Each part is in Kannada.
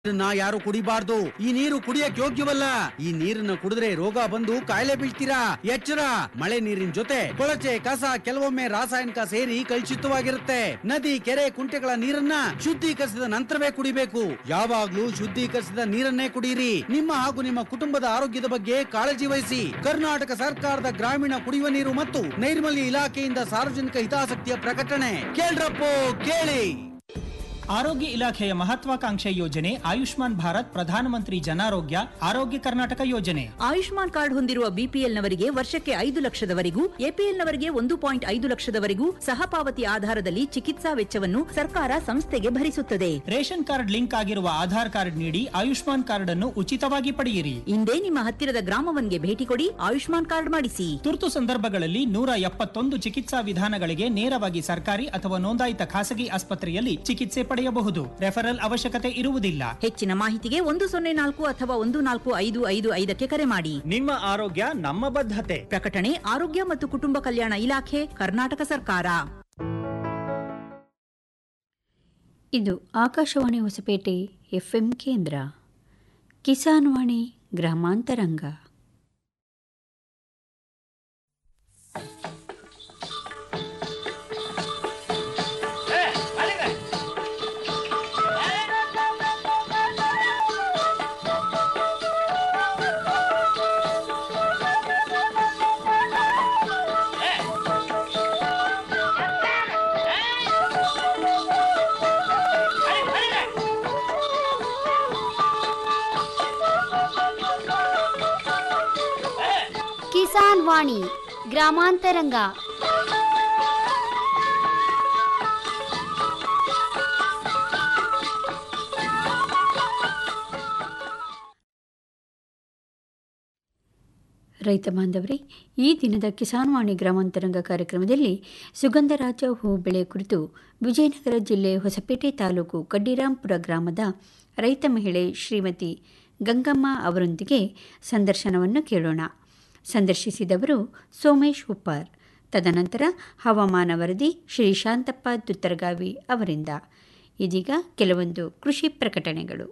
ನೀರನ್ನ ಯಾರು ಕುಡಿಬಾರ್ದು ಈ ನೀರು ಕುಡಿಯಕ್ ಯೋಗ್ಯವಲ್ಲ ಈ ನೀರನ್ನ ಕುಡಿದ್ರೆ ರೋಗ ಬಂದು ಕಾಯಿಲೆ ಬೀಳ್ತೀರಾ ಎಚ್ಚರ ಮಳೆ ನೀರಿನ ಜೊತೆ ಕೊಳಚೆ ಕಸ ಕೆಲವೊಮ್ಮೆ ರಾಸಾಯನಿಕ ಸೇರಿ ಕಲುಷಿತವಾಗಿರುತ್ತೆ ನದಿ ಕೆರೆ ಕುಂಟೆಗಳ ನೀರನ್ನ ಶುದ್ಧೀಕರಿಸಿದ ನಂತರವೇ ಕುಡಿಬೇಕು ಯಾವಾಗ್ಲೂ ಶುದ್ಧೀಕರಿಸಿದ ನೀರನ್ನೇ ಕುಡಿಯಿರಿ ನಿಮ್ಮ ಹಾಗೂ ನಿಮ್ಮ ಕುಟುಂಬದ ಆರೋಗ್ಯದ ಬಗ್ಗೆ ಕಾಳಜಿ ವಹಿಸಿ ಕರ್ನಾಟಕ ಸರ್ಕಾರದ ಗ್ರಾಮೀಣ ಕುಡಿಯುವ ನೀರು ಮತ್ತು ನೈರ್ಮಲ್ಯ ಇಲಾಖೆಯಿಂದ ಸಾರ್ವಜನಿಕ ಹಿತಾಸಕ್ತಿಯ ಪ್ರಕಟಣೆ ಕೇಳ್ರಪ್ಪೋ ಕೇಳಿ ಆರೋಗ್ಯ ಇಲಾಖೆಯ ಮಹತ್ವಾಕಾಂಕ್ಷೆ ಯೋಜನೆ ಆಯುಷ್ಮಾನ್ ಭಾರತ್ ಪ್ರಧಾನಮಂತ್ರಿ ಜನಾರೋಗ್ಯ ಆರೋಗ್ಯ ಕರ್ನಾಟಕ ಯೋಜನೆ ಆಯುಷ್ಮಾನ್ ಕಾರ್ಡ್ ಹೊಂದಿರುವ ಬಿಪಿಎಲ್ನವರಿಗೆ ವರ್ಷಕ್ಕೆ ಐದು ಲಕ್ಷದವರೆಗೂ ಎಪಿಎಲ್ನವರಿಗೆ ಒಂದು ಪಾಯಿಂಟ್ ಐದು ಲಕ್ಷದವರೆಗೂ ಸಹಪಾವತಿ ಆಧಾರದಲ್ಲಿ ಚಿಕಿತ್ಸಾ ವೆಚ್ಚವನ್ನು ಸರ್ಕಾರ ಸಂಸ್ಥೆಗೆ ಭರಿಸುತ್ತದೆ ರೇಷನ್ ಕಾರ್ಡ್ ಲಿಂಕ್ ಆಗಿರುವ ಆಧಾರ್ ಕಾರ್ಡ್ ನೀಡಿ ಆಯುಷ್ಮಾನ್ ಕಾರ್ಡ್ ಅನ್ನು ಉಚಿತವಾಗಿ ಪಡೆಯಿರಿ ಇಂದೇ ನಿಮ್ಮ ಹತ್ತಿರದ ಗ್ರಾಮವನ್ಗೆ ಭೇಟಿ ಕೊಡಿ ಆಯುಷ್ಮಾನ್ ಕಾರ್ಡ್ ಮಾಡಿಸಿ ತುರ್ತು ಸಂದರ್ಭಗಳಲ್ಲಿ ನೂರ ಎಪ್ಪತ್ತೊಂದು ಚಿಕಿತ್ಸಾ ವಿಧಾನಗಳಿಗೆ ನೇರವಾಗಿ ಸರ್ಕಾರಿ ಅಥವಾ ನೋಂದಾಯಿತ ಖಾಸಗಿ ಆಸ್ಪತ್ರೆಯಲ್ಲಿ ಚಿಕಿತ್ಸೆ ಪಡೆಯಬಹುದು ರೆಫರಲ್ ಅವಶ್ಯಕತೆ ಇರುವುದಿಲ್ಲ ಹೆಚ್ಚಿನ ಮಾಹಿತಿಗೆ ಒಂದು ಸೊನ್ನೆ ನಾಲ್ಕು ಅಥವಾ ಒಂದು ನಾಲ್ಕು ಐದು ಐದು ಐದಕ್ಕೆ ಕರೆ ಮಾಡಿ ನಿಮ್ಮ ಆರೋಗ್ಯ ನಮ್ಮ ಬದ್ಧತೆ ಪ್ರಕಟಣೆ ಆರೋಗ್ಯ ಮತ್ತು ಕುಟುಂಬ ಕಲ್ಯಾಣ ಇಲಾಖೆ ಕರ್ನಾಟಕ ಸರ್ಕಾರ ಇದು ಆಕಾಶವಾಣಿ ಹೊಸಪೇಟೆ ಎಫ್ಎಂ ಕೇಂದ್ರ ಕಿಸಾನ್ ವಾಣಿ ಗ್ರಾಮಾಂತರಂಗ ಕಿಸಾನ್ ವಾಣಿ ಗ್ರಾಮಾಂತರಂಗ ರೈತ ಬಾಂಧವರೇ ಈ ದಿನದ ಕಿಸಾನ್ ವಾಣಿ ಗ್ರಾಮಾಂತರಂಗ ಕಾರ್ಯಕ್ರಮದಲ್ಲಿ ಸುಗಂಧರಾಜ ಹೂ ಬೆಳೆ ಕುರಿತು ವಿಜಯನಗರ ಜಿಲ್ಲೆ ಹೊಸಪೇಟೆ ತಾಲೂಕು ಕಡ್ಡಿರಾಂಪುರ ಗ್ರಾಮದ ರೈತ ಮಹಿಳೆ ಶ್ರೀಮತಿ ಗಂಗಮ್ಮ ಅವರೊಂದಿಗೆ ಸಂದರ್ಶನವನ್ನು ಕೇಳೋಣ ಸಂದರ್ಶಿಸಿದವರು ಸೋಮೇಶ್ ಉಪ್ಪಾರ್ ತದನಂತರ ಹವಾಮಾನ ವರದಿ ಶ್ರೀ ಶಾಂತಪ್ಪ ದುತ್ತರಗಾವಿ ಅವರಿಂದ ಇದೀಗ ಕೆಲವೊಂದು ಕೃಷಿ ಪ್ರಕಟಣೆಗಳು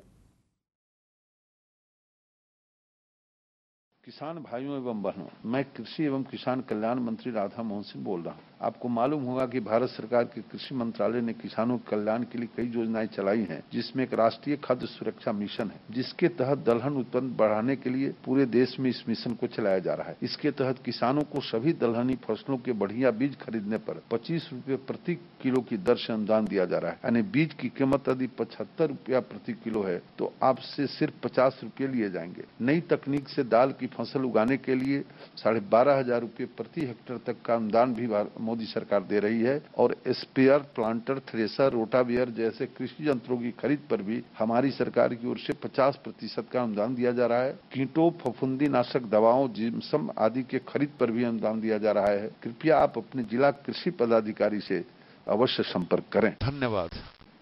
किसान भाइयों एवं बहनों मैं कृषि एवं किसान कल्याण मंत्री राधा मोहन सिंह बोल रहा हूं आपको मालूम होगा कि भारत सरकार के कृषि मंत्रालय ने किसानों के कल्याण के लिए कई योजनाएं चलाई हैं जिसमें एक राष्ट्रीय खाद्य सुरक्षा मिशन है जिसके तहत दलहन उत्पन्न बढ़ाने के लिए पूरे देश में इस मिशन को चलाया जा रहा है इसके तहत किसानों को सभी दलहनी फसलों के बढ़िया बीज खरीदने पर पच्चीस रूपए प्रति किलो की दर से अनुदान दिया जा रहा है यानी बीज की कीमत यदि पचहत्तर रूपया प्रति किलो है तो आपसे सिर्फ पचास रूपये लिए जाएंगे नई तकनीक से दाल की फसल उगाने के लिए साढ़े बारह हजार रूपये प्रति हेक्टेयर तक का अनुदान भी भार- मोदी सरकार दे रही है और स्पेयर प्लांटर थ्रेसर रोटावियर जैसे कृषि यंत्रों की खरीद पर भी हमारी सरकार की ओर से 50 प्रतिशत का अनुदान दिया जा रहा है कीटों फफूंदी नाशक दवाओं जिम्सम आदि के खरीद पर भी अनुदान दिया जा रहा है कृपया आप अपने जिला कृषि पदाधिकारी से अवश्य संपर्क करें धन्यवाद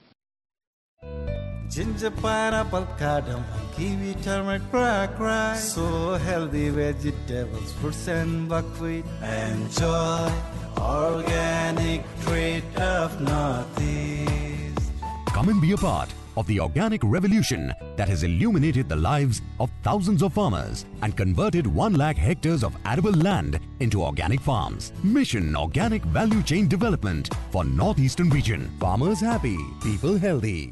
Ginger, pineapple, cardamom, kiwi, turmeric, black rice. So healthy vegetables, fruits and buckwheat. Enjoy organic treat of Northeast. Come and be a part of the organic revolution that has illuminated the lives of thousands of farmers and converted 1 lakh hectares of arable land into organic farms. Mission Organic Value Chain Development for Northeastern Region. Farmers happy, people healthy.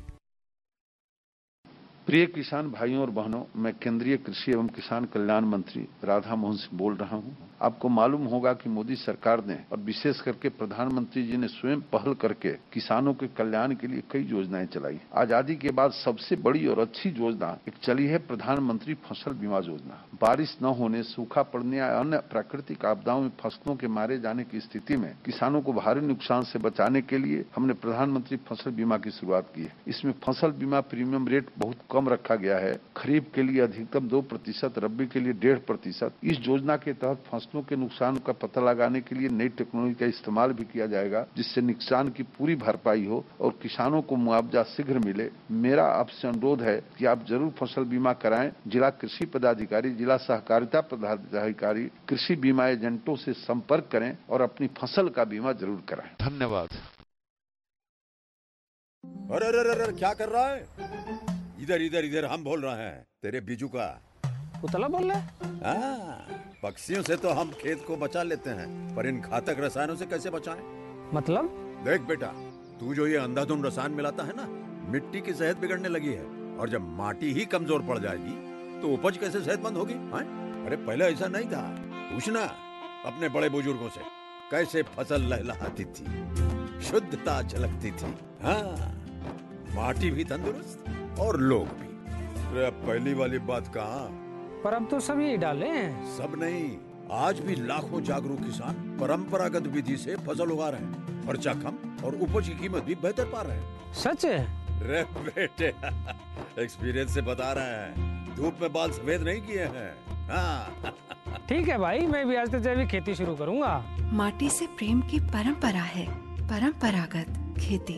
प्रिय किसान भाइयों और बहनों मैं केंद्रीय कृषि एवं किसान कल्याण मंत्री राधा मोहन सिंह बोल रहा हूं आपको मालूम होगा कि मोदी सरकार ने और विशेष करके प्रधानमंत्री जी ने स्वयं पहल करके किसानों के कल्याण के लिए कई योजनाएं चलाई आजादी के बाद सबसे बड़ी और अच्छी योजना एक चली है प्रधानमंत्री फसल बीमा योजना बारिश न होने सूखा पड़ने या अन्य प्राकृतिक आपदाओं में फसलों के मारे जाने की स्थिति में किसानों को भारी नुकसान से बचाने के लिए हमने प्रधानमंत्री फसल बीमा की शुरुआत की है इसमें फसल बीमा प्रीमियम रेट बहुत कम रखा गया है खरीफ के लिए अधिकतम दो प्रतिशत रबी के लिए डेढ़ प्रतिशत इस योजना के तहत फसलों के नुकसान का पता लगाने के लिए नई टेक्नोलॉजी का इस्तेमाल भी किया जाएगा जिससे नुकसान की पूरी भरपाई हो और किसानों को मुआवजा शीघ्र मिले मेरा आपसे अनुरोध है कि आप जरूर फसल बीमा कराएं जिला कृषि पदाधिकारी जिला सहकारिता पदाधिकारी कृषि बीमा एजेंटों से संपर्क करें और अपनी फसल का बीमा जरूर कराएं धन्यवाद अरे अरे अरे अरे, क्या कर रहा है इधर इधर इधर हम बोल रहे हैं तेरे बीजू का उतला बोल रहा हाँ, पक्षियों से तो हम खेत को बचा लेते हैं पर इन घातक रसायनों से कैसे बचाएं? मतलब देख बेटा तू जो ये अंधाधुंध रसायन मिलाता है ना मिट्टी की सेहत बिगड़ने लगी है और जब माटी ही कमजोर पड़ जाएगी तो उपज कैसे सेहतमंद होगी हाँ? अरे पहले ऐसा नहीं था पूछना अपने बड़े बुजुर्गों से कैसे फसल लहलहाती थी शुद्धता झलकती थी हाँ माटी भी तंदुरुस्त और लोग भी अरे अब पहली वाली बात कहाँ पर अब तो सब यही डाले हैं सब नहीं आज भी लाखों जागरूक किसान परंपरागत विधि से फसल उगा रहे हैं खर्चा कम और उपज की कीमत भी बेहतर पा रहे हैं सच है रे बेटे एक्सपीरियंस से बता रहे हैं धूप में बाल सफेद नहीं किए हैं हाँ ठीक है भाई मैं भी आज से जैविक खेती शुरू करूंगा माटी से प्रेम की परंपरा है परंपरागत खेती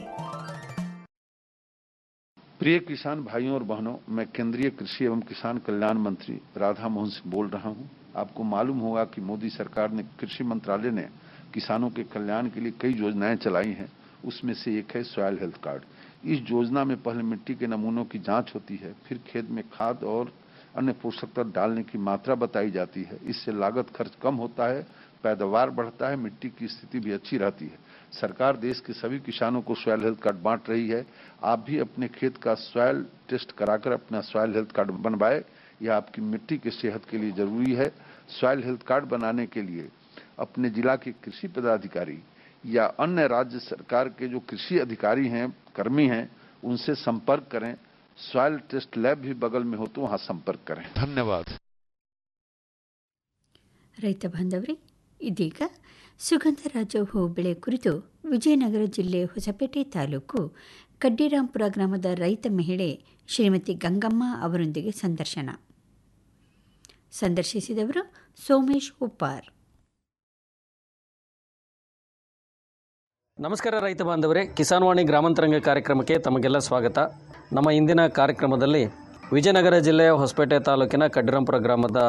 प्रिय किसान भाइयों और बहनों मैं केंद्रीय कृषि एवं किसान कल्याण मंत्री राधा मोहन सिंह बोल रहा हूं आपको मालूम होगा कि मोदी सरकार ने कृषि मंत्रालय ने किसानों के कल्याण के लिए कई योजनाएं चलाई हैं उसमें से एक है सॉयल हेल्थ कार्ड इस योजना में पहले मिट्टी के नमूनों की जांच होती है फिर खेत में खाद और अन्य पोषक तत्व डालने की मात्रा बताई जाती है इससे लागत खर्च कम होता है पैदावार बढ़ता है मिट्टी की स्थिति भी अच्छी रहती है सरकार देश के सभी किसानों को सॉयल हेल्थ कार्ड बांट रही है आप भी अपने खेत का सॉयल टेस्ट कराकर अपना सॉयल हेल्थ कार्ड बनवाए यह आपकी मिट्टी की सेहत के लिए जरूरी है सॉयल हेल्थ कार्ड बनाने के लिए अपने जिला के कृषि पदाधिकारी या अन्य राज्य सरकार के जो कृषि अधिकारी हैं कर्मी हैं उनसे संपर्क करें सॉयल टेस्ट लैब भी बगल में हो तो वहां संपर्क करें धन्यवाद ರೈತ ಬಾಂಧವರೇ ಇದೀಗ ಸುಗಂಧರಾಜ ಹೂ ಬೆಳೆ ಕುರಿತು ವಿಜಯನಗರ ಜಿಲ್ಲೆ ಹೊಸಪೇಟೆ ತಾಲೂಕು ಕಡ್ಡಿರಾಂಪುರ ಗ್ರಾಮದ ರೈತ ಮಹಿಳೆ ಶ್ರೀಮತಿ ಗಂಗಮ್ಮ ಅವರೊಂದಿಗೆ ಸಂದರ್ಶನ ಸಂದರ್ಶಿಸಿದವರು ಸೋಮೇಶ್ ಉಪ್ಪಾರ್ ನಮಸ್ಕಾರ ರೈತ ಬಾಂಧವರೇ ಕಿಸಾನ್ ವಾಣಿ ಗ್ರಾಮಾಂತರಂಗ ಕಾರ್ಯಕ್ರಮಕ್ಕೆ ತಮಗೆಲ್ಲ ಸ್ವಾಗತ ನಮ್ಮ ಇಂದಿನ ಕಾರ್ಯಕ್ರಮದಲ್ಲಿ ವಿಜಯನಗರ ಜಿಲ್ಲೆಯ ಹೊಸಪೇಟೆ ತಾಲೂಕಿನ ಕಡ್ಡಿರಾಂಪುರ ಗ್ರಾಮದ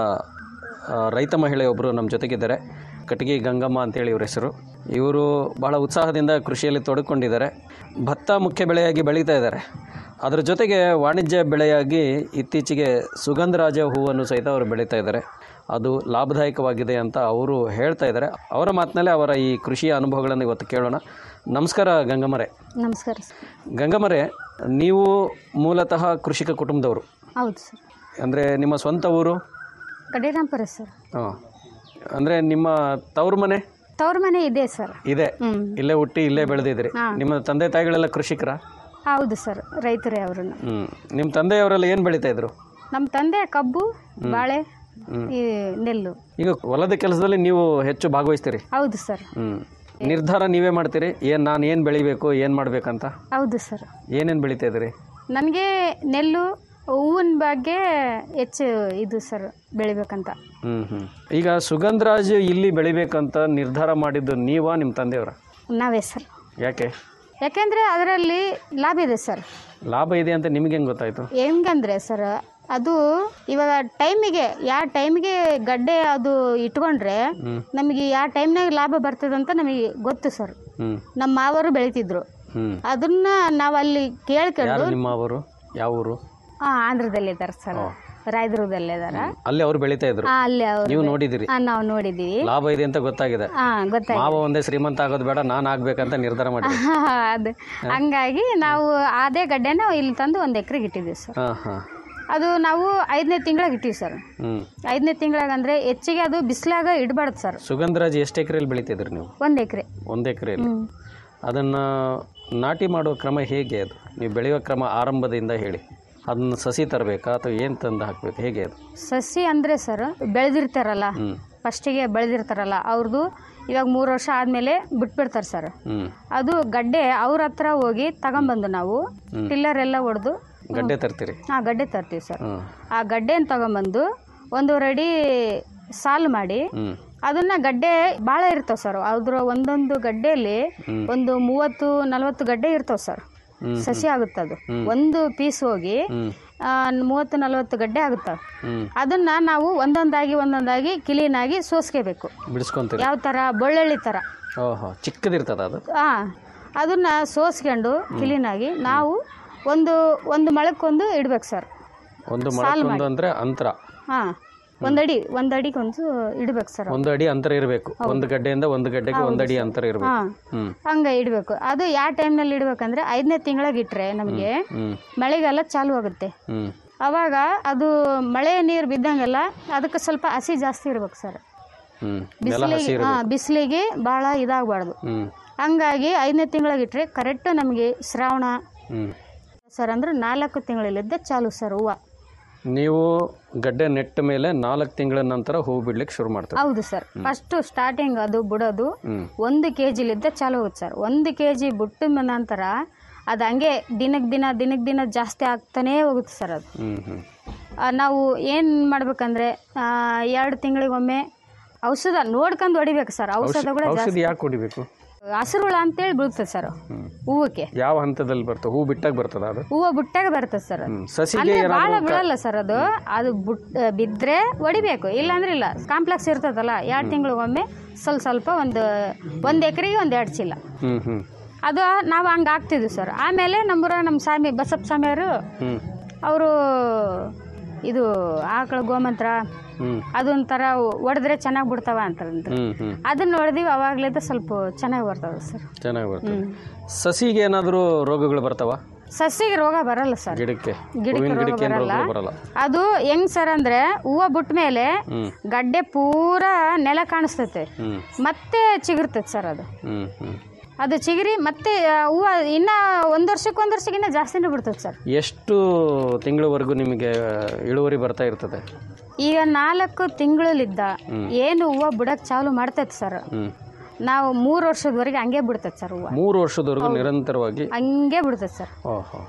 ಆ, ರೈತ ಮಹಿಳೆಯೊಬ್ಬರು ನಮ್ಮ ಜೊತೆಗಿದ್ದಾರೆ ಕಟಗಿ ಗಂಗಮ್ಮ ಅಂತೇಳಿ ಇವ್ರ ಹೆಸರು ಇವರು ಬಹಳ ಉತ್ಸಾಹದಿಂದ ಕೃಷಿಯಲ್ಲಿ ತೊಡಕೊಂಡಿದ್ದಾರೆ ಭತ್ತ ಮುಖ್ಯ ಬೆಳೆಯಾಗಿ ಬೆಳೀತಾ ಇದ್ದಾರೆ ಅದರ ಜೊತೆಗೆ ವಾಣಿಜ್ಯ ಬೆಳೆಯಾಗಿ ಇತ್ತೀಚೆಗೆ ಸುಗಂಧರಾಜ ಹೂವನ್ನು ಸಹಿತ ಅವರು ಬೆಳೀತಾ ಇದ್ದಾರೆ ಅದು ಲಾಭದಾಯಕವಾಗಿದೆ ಅಂತ ಅವರು ಹೇಳ್ತಾ ಇದ್ದಾರೆ ಅವರ ಮಾತಿನಲ್ಲೇ ಅವರ ಈ ಕೃಷಿಯ ಅನುಭವಗಳನ್ನು ಇವತ್ತು ಕೇಳೋಣ ನಮಸ್ಕಾರ ಗಂಗಮ್ಮರೆ ನಮಸ್ಕಾರ ಸರ್ ಗಂಗಮ್ಮರೆ ನೀವು ಮೂಲತಃ ಕೃಷಿಕ ಕುಟುಂಬದವರು ಹೌದು ಸರ್ ಅಂದರೆ ನಿಮ್ಮ ಸ್ವಂತ ಊರು ಕಡೇರಾಂಪುರ ಸರ್ ಹಾಂ ಅಂದರೆ ನಿಮ್ಮ ತವ್ರ ಮನೆ ತವ್ರ ಮನೆ ಇದೆ ಸರ್ ಇದೆ ಹ್ಮ್. ಇಲ್ಲೇ ಹುಟ್ಟಿ ಇಲ್ಲೇ ಬೆಳೆದಿದ್ರಿ ಹಾ. ನಿಮ್ಮ ತಂದೆ ತಾಯಿಗಳೆಲ್ಲ ಕೃಷಿಕರ ಹೌದು ಸರ್ ರೈತರೇ ಅವರನ್ನು ಹ್ಞೂ ನಿಮ್ಮ ತಂದೆಯವರೆಲ್ಲ ಏನು ಬೆಳೀತಾ ಇದ್ರು ನಮ್ಮ ತಂದೆ ಕಬ್ಬು ಬಾಳೆ ಹ್ಮ್. ಈ ನೆಲ್ಲು ಈಗ ಹೊಲದ ಕೆಲಸದಲ್ಲಿ ನೀವು ಹೆಚ್ಚು ಭಾಗವಹಿಸ್ತೀರಿ ಹೌದು ಸರ್ ಹ್ಞೂ ನಿರ್ಧಾರ ನೀವೇ ಮಾಡ್ತೀರಿ ಏನು ನಾನು ಏನು ಬೆಳಿಬೇಕು ಏನು ಮಾಡಬೇಕಂತ ಹೌದು ಸರ್ ಏನೇನು ಬೆಳೀತಾ ಇದ್ದೀರಿ ನನಗೆ ನೆಲ್ಲು ಹೂವಿನ ಬಗ್ಗೆ ಹೆಚ್ಚು ಇದು ಸರ್ ಬೆಳಿಬೇಕಂತ ಹ್ಞೂ ಹ್ಞೂ ಈಗ ಸುಗಂಧರಾಜ್ ಇಲ್ಲಿ ಬೆಳಿಬೇಕಂತ ನಿರ್ಧಾರ ಮಾಡಿದ್ದು ನೀವಾ ನಿಮ್ಮ ತಂದೆಯವರ ನಾವೇ ಸರ್ ಯಾಕೆ ಯಾಕೆಂದರೆ ಅದರಲ್ಲಿ ಲಾಭ ಇದೆ ಸರ್ ಲಾಭ ಇದೆ ಅಂತ ನಿಮ್ಗೆ ಹೆಂಗೆ ಗೊತ್ತಾಯಿತು ಹೆಂಗಂದ್ರೆ ಸರ್ ಅದು ಇವಾಗ ಟೈಮಿಗೆ ಯಾವ ಟೈಮಿಗೆ ಗಡ್ಡೆ ಅದು ಇಟ್ಕೊಂಡ್ರೆ ಹ್ಞೂ ನಮಗೆ ಯಾವ ಟೈಮ್ನಾಗ ಲಾಭ ಬರ್ತದಂತ ನಮಗೆ ಗೊತ್ತು ಸರ್ ಹ್ಞೂ ನಮ್ಮ ಮಾವರು ಬೆಳಿತಿದ್ರು ಹ್ಞೂ ಅದನ್ನ ನಾವಲ್ಲಿ ಯಾರು ಕೇಳ್ಕೊಂಡು ನಿಮ್ಮ ಅವರು ಯಾವ ಊರು ಆ, ಆಂಧ್ರದಲ್ಲಿ ಇದ್ದಾರೆ ಸರ್ ರಾಯದುರ್ಗದಲ್ಲಿ ಇದಾರ ಅಲ್ಲಿ ಅವ್ರು ಬೆಳೀತಾ ಇದ್ರು ಆ, ಅಲ್ಲಿ ಅವರು ನೀವು ನೋಡಿದಿರಿ ನಾವು ನೋಡಿದ್ದೀವಿ ಲಾಭ ಇದೆ ಅಂತ ಗೊತ್ತಾಗಿದೆ ಹಾ ಗೊತ್ತಾಯ್ತು ಮಾವ ಒಂದೇ ಶ್ರೀಮಂತ ಆಗೋದು ಬೇಡ ನಾನು ಆಗ್ಬೇಕಂತ ನಿರ್ಧಾರ ಮಾಡಿ ಅದು ಹಂಗಾಗಿ ನಾವು ಅದೇ ಗಡ್ಡೆನ ಇಲ್ಲಿ ತಂದು ಒಂದು ಎಕರೆಗೆ ಇಟ್ಟಿದ್ದೀವಿ ಸರ್ ಹಾಂ ಹಾಂ ಅದು ನಾವು ಐದನೇ ತಿಂಗಳಿಗೆ ಇಟ್ಟಿವಿ ಸರ್ ಹ್ಞೂ ಐದನೇ ತಿಂಗಳಾಗ ಅಂದರೆ ಹೆಚ್ಚಿಗೆ ಅದು ಬಿಸಿಲಾಗ ಇಡಬಾರ್ದು ಸರ್ ಸುಗಂಧರಾಜ್ ಎಷ್ಟು ಎಕರೆಯಲ್ಲಿ ಬೆಳೀತಿದ್ರಿ ನೀವು ಒಂದು ಎಕರೆ ಒಂದು ಎಕರೆಯಲ್ಲಿ ಅದನ್ನು ನಾಟಿ ಮಾಡುವ ಕ್ರಮ ಹೇಗೆ ಅದು ನೀವು ಬೆಳೆಯುವ ಕ್ರಮ ಆರಂಭದಿಂದ ಹೇಳಿ ಅದನ್ನು ಸಸಿ ತರಬೇಕಾ ಅಥವಾ ಏನು ತಂದು ಹಾಕಬೇಕು ಹೇಗೆ ಅದು ಸಸಿ ಅಂದರೆ ಸರ್ ಬೆಳೆದಿರ್ತಾರಲ್ಲ ಹ್ಞೂ ಫಸ್ಟಿಗೆ ಬೆಳೆದಿರ್ತಾರಲ್ಲ ಅವ್ರದ್ದು ಇವಾಗ ಮೂರು ವರ್ಷ ಆದಮೇಲೆ ಬಿಟ್ಬಿಡ್ತಾರೆ ಸರ್ ಹ್ಞೂ ಅದು ಗಡ್ಡೆ ಅವ್ರ ಹತ್ರ ಹೋಗಿ ತಗೊಂಬಂದು ನಾವು ಹ್ಮ್. ಟಿಲ್ಲರ್ ಎಲ್ಲ ಹೊಡೆದು ಗಡ್ಡೆ ತರ್ತೀರಿ ಹಾಂ ಗಡ್ಡೆ ತರ್ತೀವಿ ಸರ್ ಹ್ಞೂ ಆ ಗಡ್ಡೆನ ತಗೊಂಬಂದು ಒಂದೂವರೆ ಅಡಿ ಸಾಲು ಮಾಡಿ ಹ್ಞೂ ಅದನ್ನ ಗಡ್ಡೆ ಭಾಳ ಇರ್ತಾವೆ ಸರ್ ಅದ್ರ ಒಂದೊಂದು ಗಡ್ಡೆಯಲ್ಲಿ ಹ್ಮ್. ಒಂದು ಮೂವತ್ತು ನಲವತ್ತು ಗಡ್ಡೆ ಇರ್ತಾವೆ ಸರ್ ಹ್ಮ್, ಹ್ಮ್. ಸಸಿ ಆಗುತ್ತೆ ಅದು ಹ್ಮ್. ಒಂದು ಪೀಸ್ ಹೋಗಿ ಹ್ಞೂ ಆ, ಮೂವತ್ತು ನಲವತ್ತು ಗಡ್ಡೆ ಆಗುತ್ತವೆ ಹ್ಞೂ ಅದನ್ನ ನಾವು ಒಂದೊಂದಾಗಿ ಒಂದೊಂದಾಗಿ ಕ್ಲೀನಾಗಿ ಸೋಸ್ಕೋಬೇಕು ಬಿಡಿಸ್ಕೊಂತೀರಿ ಯಾವ ಥರ ಬೊಳ್ಳೆಳ್ಳಿ ಥರ ಓಹೋ ಚಿಕ್ಕದಿರ್ತದ ಅದು ಹಾಂ ಅದನ್ನ ಸೋಸ್ಕೊಂಡು ಕ್ಲೀನಾಗಿ ನಾವು ಒಂದು ಒಂದು ಮೊಳಕ್ಕೊಂದು ಇಡ್ಬೇಕು ಸರ್ ಒಂದು ಸಾಲು ಮೊಳಕ್ಕೊಂದು ಮಾಡಿ. ಅಂದರೆ ಅಂತರ ಹಾಂ ಒಂದಡಿ ಒಂದಡಿಗೆ ಒಂದು ಇಡ್ಬೇಕು ಸರ್ ಒಂದು ಅಡಿ ಅಂತರ ಇರಬೇಕು ಒಂದು ಗಡ್ಡೆಯಿಂದ ಒಂದು ಗಡ್ಡೆಗೆ ಒಂದು ಅಡಿ ಅಂತರ ಇರಬೇಕು ಹಾಂ ಹ್ಮ್ ಹಂಗೆ ಇಡಬೇಕು ಅದು ಯಾವ ಟೈಮ್ನಲ್ಲಿ ಇಡ್ಬೇಕಂದ್ರೆ ಐದನೇ ತಿಂಗಳಿಗೆ ಇಟ್ಟರೆ ನಮಗೆ ಹ್ಮ್ ಮಳೆಗಾಲ ಚಾಲು ಆಗುತ್ತೆ ಹ್ಮ್ ಅವಾಗ ಅದು ಮಳೆ ನೀರು ಬಿದ್ದಂಗೆಲ್ಲ ಅದಕ್ಕೆ ಸ್ವಲ್ಪ ಹಸಿ ಜಾಸ್ತಿ ಇರ್ಬೇಕು ಸರ್ ಹ್ಮ್ ನೆಲ ಹಸಿ ಬಿಸಿಲಿಗೆ ಇರಬೇಕು ಹಾಂ ಬಿಸಿಲಿಗೆ ಭಾಳ ಇದಾಗಬಾರ್ದು ಹ್ಮ್ ಹಂಗಾಗಿ ಐದನೇ ತಿಂಗಳಿಗೆ ಇಟ್ಟರೆ ಕರೆಕ್ಟ್ ನಮಗೆ ಶ್ರಾವಣ ಹ್ಮ್ ಸರ್ ಅಂದ್ರೆ ನಾಲ್ಕು ತಿಂಗಳಲ್ಲಿದ್ದ ಚಾಲು ಸರ್ ಹೂವು ನೀವು ಗಡ್ಡೆ ನೆಟ್ಟ ಮೇಲೆ ನಾಲ್ಕು ತಿಂಗಳ ನಂತರ ಹೂ ಬಿಡ್ಲಿಕ್ಕೆ ಶುರು ಮಾಡ್ತೀವಿ ಹೌದು ಸರ್ ಫಸ್ಟ್ ಸ್ಟಾರ್ಟಿಂಗ್ ಅದು ಬಿಡೋದು ಹ್ಮ್ ಒಂದು ಕೆ ಜಿಲಿದ್ದ ಚಾಲು ಹೋಗುತ್ತೆ ಸರ್ ಒಂದು ಕೆ ಜಿ ಬಿಟ್ಟ ನಂತರ ಅದು ಹಂಗೆ ದಿನಕ್ಕೆ ದಿನ ದಿನಕ್ಕೆ ದಿನ ಜಾಸ್ತಿ ಆಗ್ತಾನೇ ಹೋಗುತ್ತೆ ಸರ್ ಅದು ಹ್ಮ್ ಹ್ಮ್ ಆ, ನಾವು ಏನು ಮಾಡ್ಬೇಕಂದ್ರೆ ಎರಡು ತಿಂಗಳಿಗೊಮ್ಮೆ ಔಷಧ ನೋಡ್ಕೊಂಡು ಹೊಡಿಬೇಕು ಸರ್ ಔಷಧ ಕೂಡ ಔಷಧಿ ಜಾಸ್ತಿ ಯಾಕೆ ಹೊಡಿಬೇಕು ಹಸಿರು ಹುಳ ಅಂತೇಳಿ ಬೀಳ್ತದೆ ಸರ್ ಹೂವಕ್ಕೆ ಯಾವ ಹಂತದಲ್ಲಿ ಬರ್ತದೆ ಹೂ ಬಿಟ್ಟಾಗ ಬರ್ತದ ಅದು ಹೂವು ಬಿಟ್ಟಾಗ ಬರ್ತದೆ ಸರ್ ಅದು. ಹ್ಮ್. ಸಸಿಗೆ ಅಂದ್ರೆ ಭಾಳ ಏನಾದ್ರು ಕ- ಬೀಳಲ್ಲ ಸರ್ ಅದು ಅದು ಬುಟ್ ಬಿದ್ದರೆ ಹೊಡಿಬೇಕು ಇಲ್ಲಾಂದ್ರೆ ಇಲ್ಲ ಕಾಂಪ್ಲೆಕ್ಸ್ ಇರ್ತದಲ್ಲ ಎರಡು ತಿಂಗಳಿಗೊಮ್ಮೆ ಸ್ವಲ್ಪ ಸ್ವಲ್ಪ ಒಂದು ಒಂದು ಎಕರೆಗೆ ಒಂದು ಎರಡು ಚೀಲ ಹ್ಮ್ ಹ್ಮ್ ಅದು ನಾವು ಹಂಗೆ ಹಾಕ್ತಿದ್ವಿ ಸರ್ ಆಮೇಲೆ ನಮ್ಮೂರ ನಮ್ಮ ಸ್ವಾಮಿ ಬಸಪ್ಪ ಸ್ವಾಮಿಯವರು ಹ್ಮ್ ಅವರು ಇದು ಆಕಳ ಗೋಮಂತ್ರ ಹ್ಮ್ ಅದೊಂಥರ ಹೊಡೆದ್ರೆ ಚೆನ್ನಾಗಿ ಬಿಡ್ತಾವ ಅಂತಂದ್ರೆ ಹ್ಮ್ ಹ್ಮ್ ಅದನ್ನ ಹೊಡೆದಿವಿ ಅವಾಗ್ಲಿಂದ ಸ್ವಲ್ಪ ಚೆನ್ನಾಗಿ ಬರ್ತದೆ ಸರ್ ಚೆನ್ನಾಗಿ ಬರ್ತದೆ ಸಸಿಗೆ ಏನಾದರೂ ರೋಗಗಳು ಬರ್ತಾವ ಸಸಿಗೆ ರೋಗ ಬರಲ್ಲ ಸರ್ ಗಿಡಕ್ಕೆ ಗಿಡಕ್ಕೆ ಹೂವಿನ ರೋಗ ಗಿಡಕ್ಕೆ ಏನು ಬರಲ್ಲ ರೋಗ ಬರಲ್ಲ ಅದು ಹೆಂಗ್ ಸರ್ ಅಂದ್ರೆ ಹೂವು ಬಿಟ್ಟ ಮೇಲೆ ಹ್ಮ್ ಗಡ್ಡೆ ಪೂರಾ ನೆಲ ಕಾಣಿಸ್ತೈತೆ ಹ್ಮ್ ಮತ್ತೆ ಚಿಗುರ್ತೈತೆ ಸರ್ ಅದು ಹ್ಮ್ ಹ್ಮ್ ಅದು ಚಿಗುರಿ ಮತ್ತೆ ಹೂವು ಇನ್ನ ಒಂದ್ ವರ್ಷಕ್ಕೆ ಒಂದ್ ವರ್ಷಕ್ಕಿನ್ನ ಜಾಸ್ತಿನೇ ಬಿಡ್ತದೆ ಸರ್ ಎಷ್ಟು ತಿಂಗಳವರೆಗೂ ನಿಮಗೆ ಇಳುವರಿ ಬರ್ತಾ ಇರ್ತದೆ ಈಗ ನಾಲ್ಕು ತಿಂಗಳಲ್ಲಿದ್ದ ಹ್ಮ್. ಏನು ಹೂವು ಬಿಡಕ್ ಚಾಲು ಮಾಡ್ತೈತೆ ಸರ್ ಹ್ಮ್ ನಾವು ಮೂರು ವರ್ಷದವರೆಗೆ ಹಂಗೆ ಬಿಡ್ತೈತೆ ಸರ್ ಹೂವು ಮೂರು ವರ್ಷದವರೆಗೂ ನಿರಂತರವಾಗಿ ಹಂಗೆ ಬಿಡ್ತೈತೆ ಸರ್ ಓಹೋ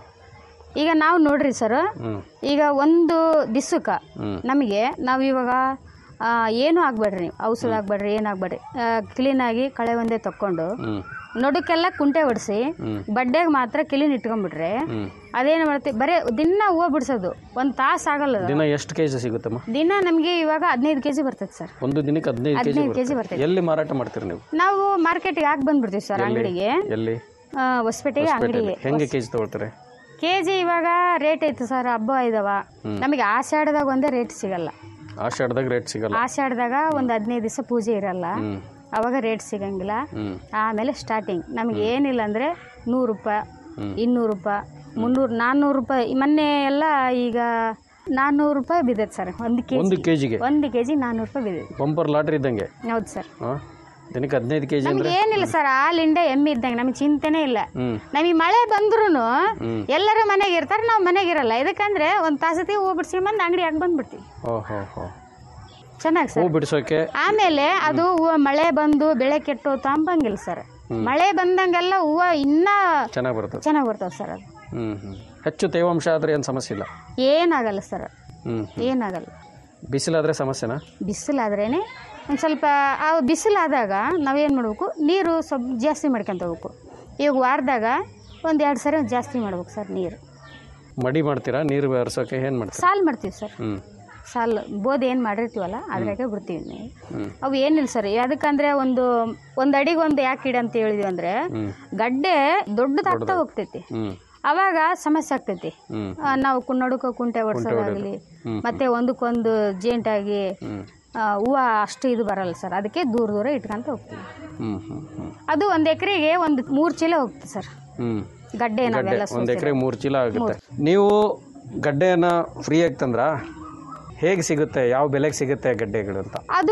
ಈಗ ನಾವು ನೋಡ್ರಿ ಸರ್ ಹ್ಮ್ ಈಗ ಒಂದು ದಿವ್ಸಕ್ಕೆ ಹ್ಮ್ ನಮಗೆ ನಾವು ಇವಾಗ ಆ, ಏನೂ ಆಗ್ಬೇಡ್ರಿ ನೀವು ಔಷಧ ಆಗ್ಬೇಡ್ರಿ ಏನು ಆಗ್ಬೇಡ್ರಿ ಕ್ಲೀನಾಗಿ ಕಳೆ ಒಂದೇ ತಕ್ಕೊಂಡು ಹ್ಮ್ ನಡುಕೆಲ್ಲ ಕುಂಟೆ ಹೊಡಿಸಿ ಹ್ಮ್ ಬಡ್ಡೆಗೆ ಮಾತ್ರ ಕ್ಲೀನ್ ಇಟ್ಕೊಂಡ್ಬಿಟ್ರೆ ಹ್ಮ್ ಅದೇನು ಮಾಡ್ತೀವಿ ಬರೀ ದಿನ ಹೂವು ಬಿಡ್ಸೋದು ಒಂದು ತಾಸು ಆಗಲ್ಲ ಅದು. ದಿನ ಎಷ್ಟು ಕೆ ಜಿ ಸಿಗುತ್ತಮ್ಮ ದಿನ ನಮಗೆ ಇವಾಗ ಹದಿನೈದು ಕೆ ಜಿ ಬರ್ತೈತೆ ಸರ್ ಒಂದು ದಿನಕ್ಕೆ ಹದಿನೈದು ಕೆ ಹದಿನೈದು ಕೆಜಿ ಜಿ ಬರ್ತೈತೆ. ಎಲ್ಲಿ ಮಾರಾಟ ಮಾಡ್ತೀರಿ ನೀವು ನಾವು ಮಾರ್ಕೆಟ್ಗೆ ಹಾಕಿ ಬಂದ್ಬಿಡ್ತೀವಿ ಸರ್ ಅಂಗಡಿಗೆ ಎಲ್ಲಿ ಆ, ಹೊಸಪೇಟೆಗೆ ಹೊಸಪೇಟೆಯಲ್ಲಿ. ಅಂಗಡಿಗೆ ಹೆಂಗೆ ಕೆ ಜಿ ತಗೊಳ್ತಾರೆ ಕೆ ಜಿ ಇವಾಗ ರೇಟ್ ಐತೆ ಸರ್ ಹಬ್ಬ ಇದಾವ ನಮಗೆ ಆಷಾಢದಾಗ ಒಂದೇ ರೇಟ್ ಸಿಗಲ್ಲ ಆಷಾಢದಾಗ ರೇಟ್ ಸಿಗಲ್ಲ ಆಷಾಢದಾಗ ಒಂದು ಹದಿನೈದು ದಿವಸ ಪೂಜೆ ಇರಲ್ಲ ಹ್ಮ್ ಅವಾಗ ರೇಟ್ ಸಿಗಂಗಿಲ್ಲ ಹ್ಮ್ ಆಮೇಲೆ ಸ್ಟಾರ್ಟಿಂಗ್ ನಮಗೆ ಏನಿಲ್ಲ ಅಂದರೆ ನೂರು ರೂಪಾಯಿ ಹ್ಮ್. ಇನ್ನೂರು ರೂಪಾಯಿ ಮುನ್ನೂರು ನಾನ್ನೂರು ರೂಪಾಯಿ ಮೊನ್ನೆ ಎಲ್ಲ ಈಗ ನಾನ್ನೂರು ರೂಪಾಯಿ ಬಿದ್ದೈತೆ ಸರ್ ಒಂದು ಕೆ ಒಂದು ಜಿ ಕೆಜಿಗೆ ಒಂದು ಕೆ ಜಿ ನಾನ್ನೂರು ರೂಪಾಯಿ ಬಿದ್ದೈತೆ ಬಂಪರ್ ಲಾಟ್ರಿ ಇದ್ದಂಗೆ ಹೌದು ಸರ್ ಹಾ ದಿನಕ್ಕೆ ಹದಿನೈದು ಕೆ ಜಿ ನಮ್ಗೆ ಅಂದ್ರೆ ಏನಿಲ್ಲ ಸರ್ ಹಾಲಿಂಡೆ ಎಮ್ಮೆ ಇದ್ದಂಗೆ ನಮಗೆ ಚಿಂತೆನೇ ಇಲ್ಲ ಹ್ಮ್ ನಮಗೆ ಮಳೆ ಬಂದ್ರೂ ಹ್ಮ್ ಎಲ್ಲರೂ ಮನೆಗೆ ಇರ್ತಾರೆ ನಾವು ಮನೆಗೆ ಇರಲ್ಲ ಇದಕ್ಕಂದ್ರೆ ಒಂದು ತಾಸತಿ ಹೂ ಬಿಡ್ಸ್ಕೊಂಬಂದು ಅಂಗಡಿ ಹಾಕಿ ಬಂದ್ಬಿಡ್ತೀವಿ ಓಹೋ ಹೋ ಚೆನ್ನಾಗಿ ಹೂ ಸರ್ ಬಿಡಿಸೋಕೆ ಆಮೇಲೆ ಅದು ಹೂವು ಮಳೆ ಬಂದು ಬೆಳೆ ಕೆಟ್ಟು ತಾಂಬಂಗಿಲ್ಲ ಸರ್ ಮಳೆ ಬಂದಂಗೆಲ್ಲ ಹೂವು ಇನ್ನೂ ಚೆನ್ನಾಗಿ ಬರ್ತದೆ ಚೆನ್ನಾಗಿ ಬರ್ತವೆ ಸರ್ ಅದು ಹ್ಮ್ ಹ್ಮ್ ಹೆಚ್ಚು ತೇವಾಂಶ ಆದ್ರೆ ಏನು ಸಮಸ್ಯೆ ಇಲ್ಲ ಏನಾಗಲ್ಲ ಸರ್ ಹ್ಮ್ ಏನಾಗಲ್ಲ ಬಿಸಿಲಾದ್ರೆ ಸಮಸ್ಯೆನಾ ಬಿಸಿಲಾದ್ರೇನೆ ಒಂದು ಸ್ವಲ್ಪ ಆ ಬಿಸಿಲಾದಾಗ ನಾವೇನು ಮಾಡಬೇಕು ನೀರು ಸ್ವಲ್ಪ ಜಾಸ್ತಿ ಮಾಡ್ಕೊಂತ ಹೋಗ್ಬೇಕು ಈಗ ವಾರದಾಗ ಒಂದು ಎರಡು ಸರಿ ಜಾಸ್ತಿ ಮಾಡ್ಬೇಕು ಸರ್ ನೀರು ಮಡಿ ಮಾಡ್ತೀರಾ ನೀರು ಬೆರೆಸೋಕೆ ಏನು ಮಾಡ್ತೀರಾ ಸಾಲು ಮಾಡ್ತೀವಿ ಸರ್ ಹ್ಮ್ ಸಾಲು ಬೋದ್ ಏನು ಮಾಡಿರ್ತೀವಲ್ಲ ಅದ್ರಾಗೆ ಬಿಡ್ತೀವಿ ನೀವು ಹ್ಮ್ ಅವು ಏನಿಲ್ಲ ಸರ್ ಅದಕ್ಕಂದ್ರೆ ಒಂದು ಒಂದು ಅಡಿಗೆ ಒಂದು ಯಾಕೆ ಇಡ ಅಂತ ಹೇಳಿದ್ವಿ ಅಂದ್ರೆ ಹ್ಮ್ ಗಡ್ಡೆ ದೊಡ್ಡದಾಗ್ತಾ ಹೋಗ್ತೈತಿ ಹ್ಮ್ ಅವಾಗ ಸಮಸ್ಯೆ ಆಗ್ತೈತಿ ಹ್ಮ್ ಆ, ನಾವು ಕು- ನಡುಕ ಕುಂಟೆ ಹೊಡ್ಸೋದಾಗಲಿ ಹ್ಮ್. ಮತ್ತೆ ಒಂದಕ್ಕೊಂದು ಜೇಂಟಾಗಿ ಹ್ಮ್ ಹೂವು ಅಷ್ಟು ಇದು ಬರಲ್ಲ ಸರ್ ಅದಕ್ಕೆ ದೂರ ದೂರ ಇಟ್ಕೊಂತ ಹೋಗ್ತೀವಿ ಹ್ಮ್ ಹ್ಮ್ ಹ್ಮ್ ಅದು ಒಂದು ಎಕರೆಗೆ ಒಂದು ಮೂರು ಚೀಲ ಹೋಗ್ತದೆ ಸರ್ ಹ್ಮ್ ಗಡ್ಡೆ ಗಡ್ಡೆ ನಾವೆಲ್ಲ ಒಂದು ಎಕರೆ ಸೋಸಿರೋದು. ಮೂರು ಚೀಲ ಆಗುತ್ತೆ ನೀವು ಗಡ್ಡೆಯನ್ನು ಫ್ರೀಯಾಗಿ ತಂದ್ರಾ ಹೇಗೆ ಸಿಗುತ್ತೆ ಯಾವ ಬೆಲೆಗೆ ಸಿಗುತ್ತೆ ಗಡ್ಡೆಗಳು ಅಂತ ಅದು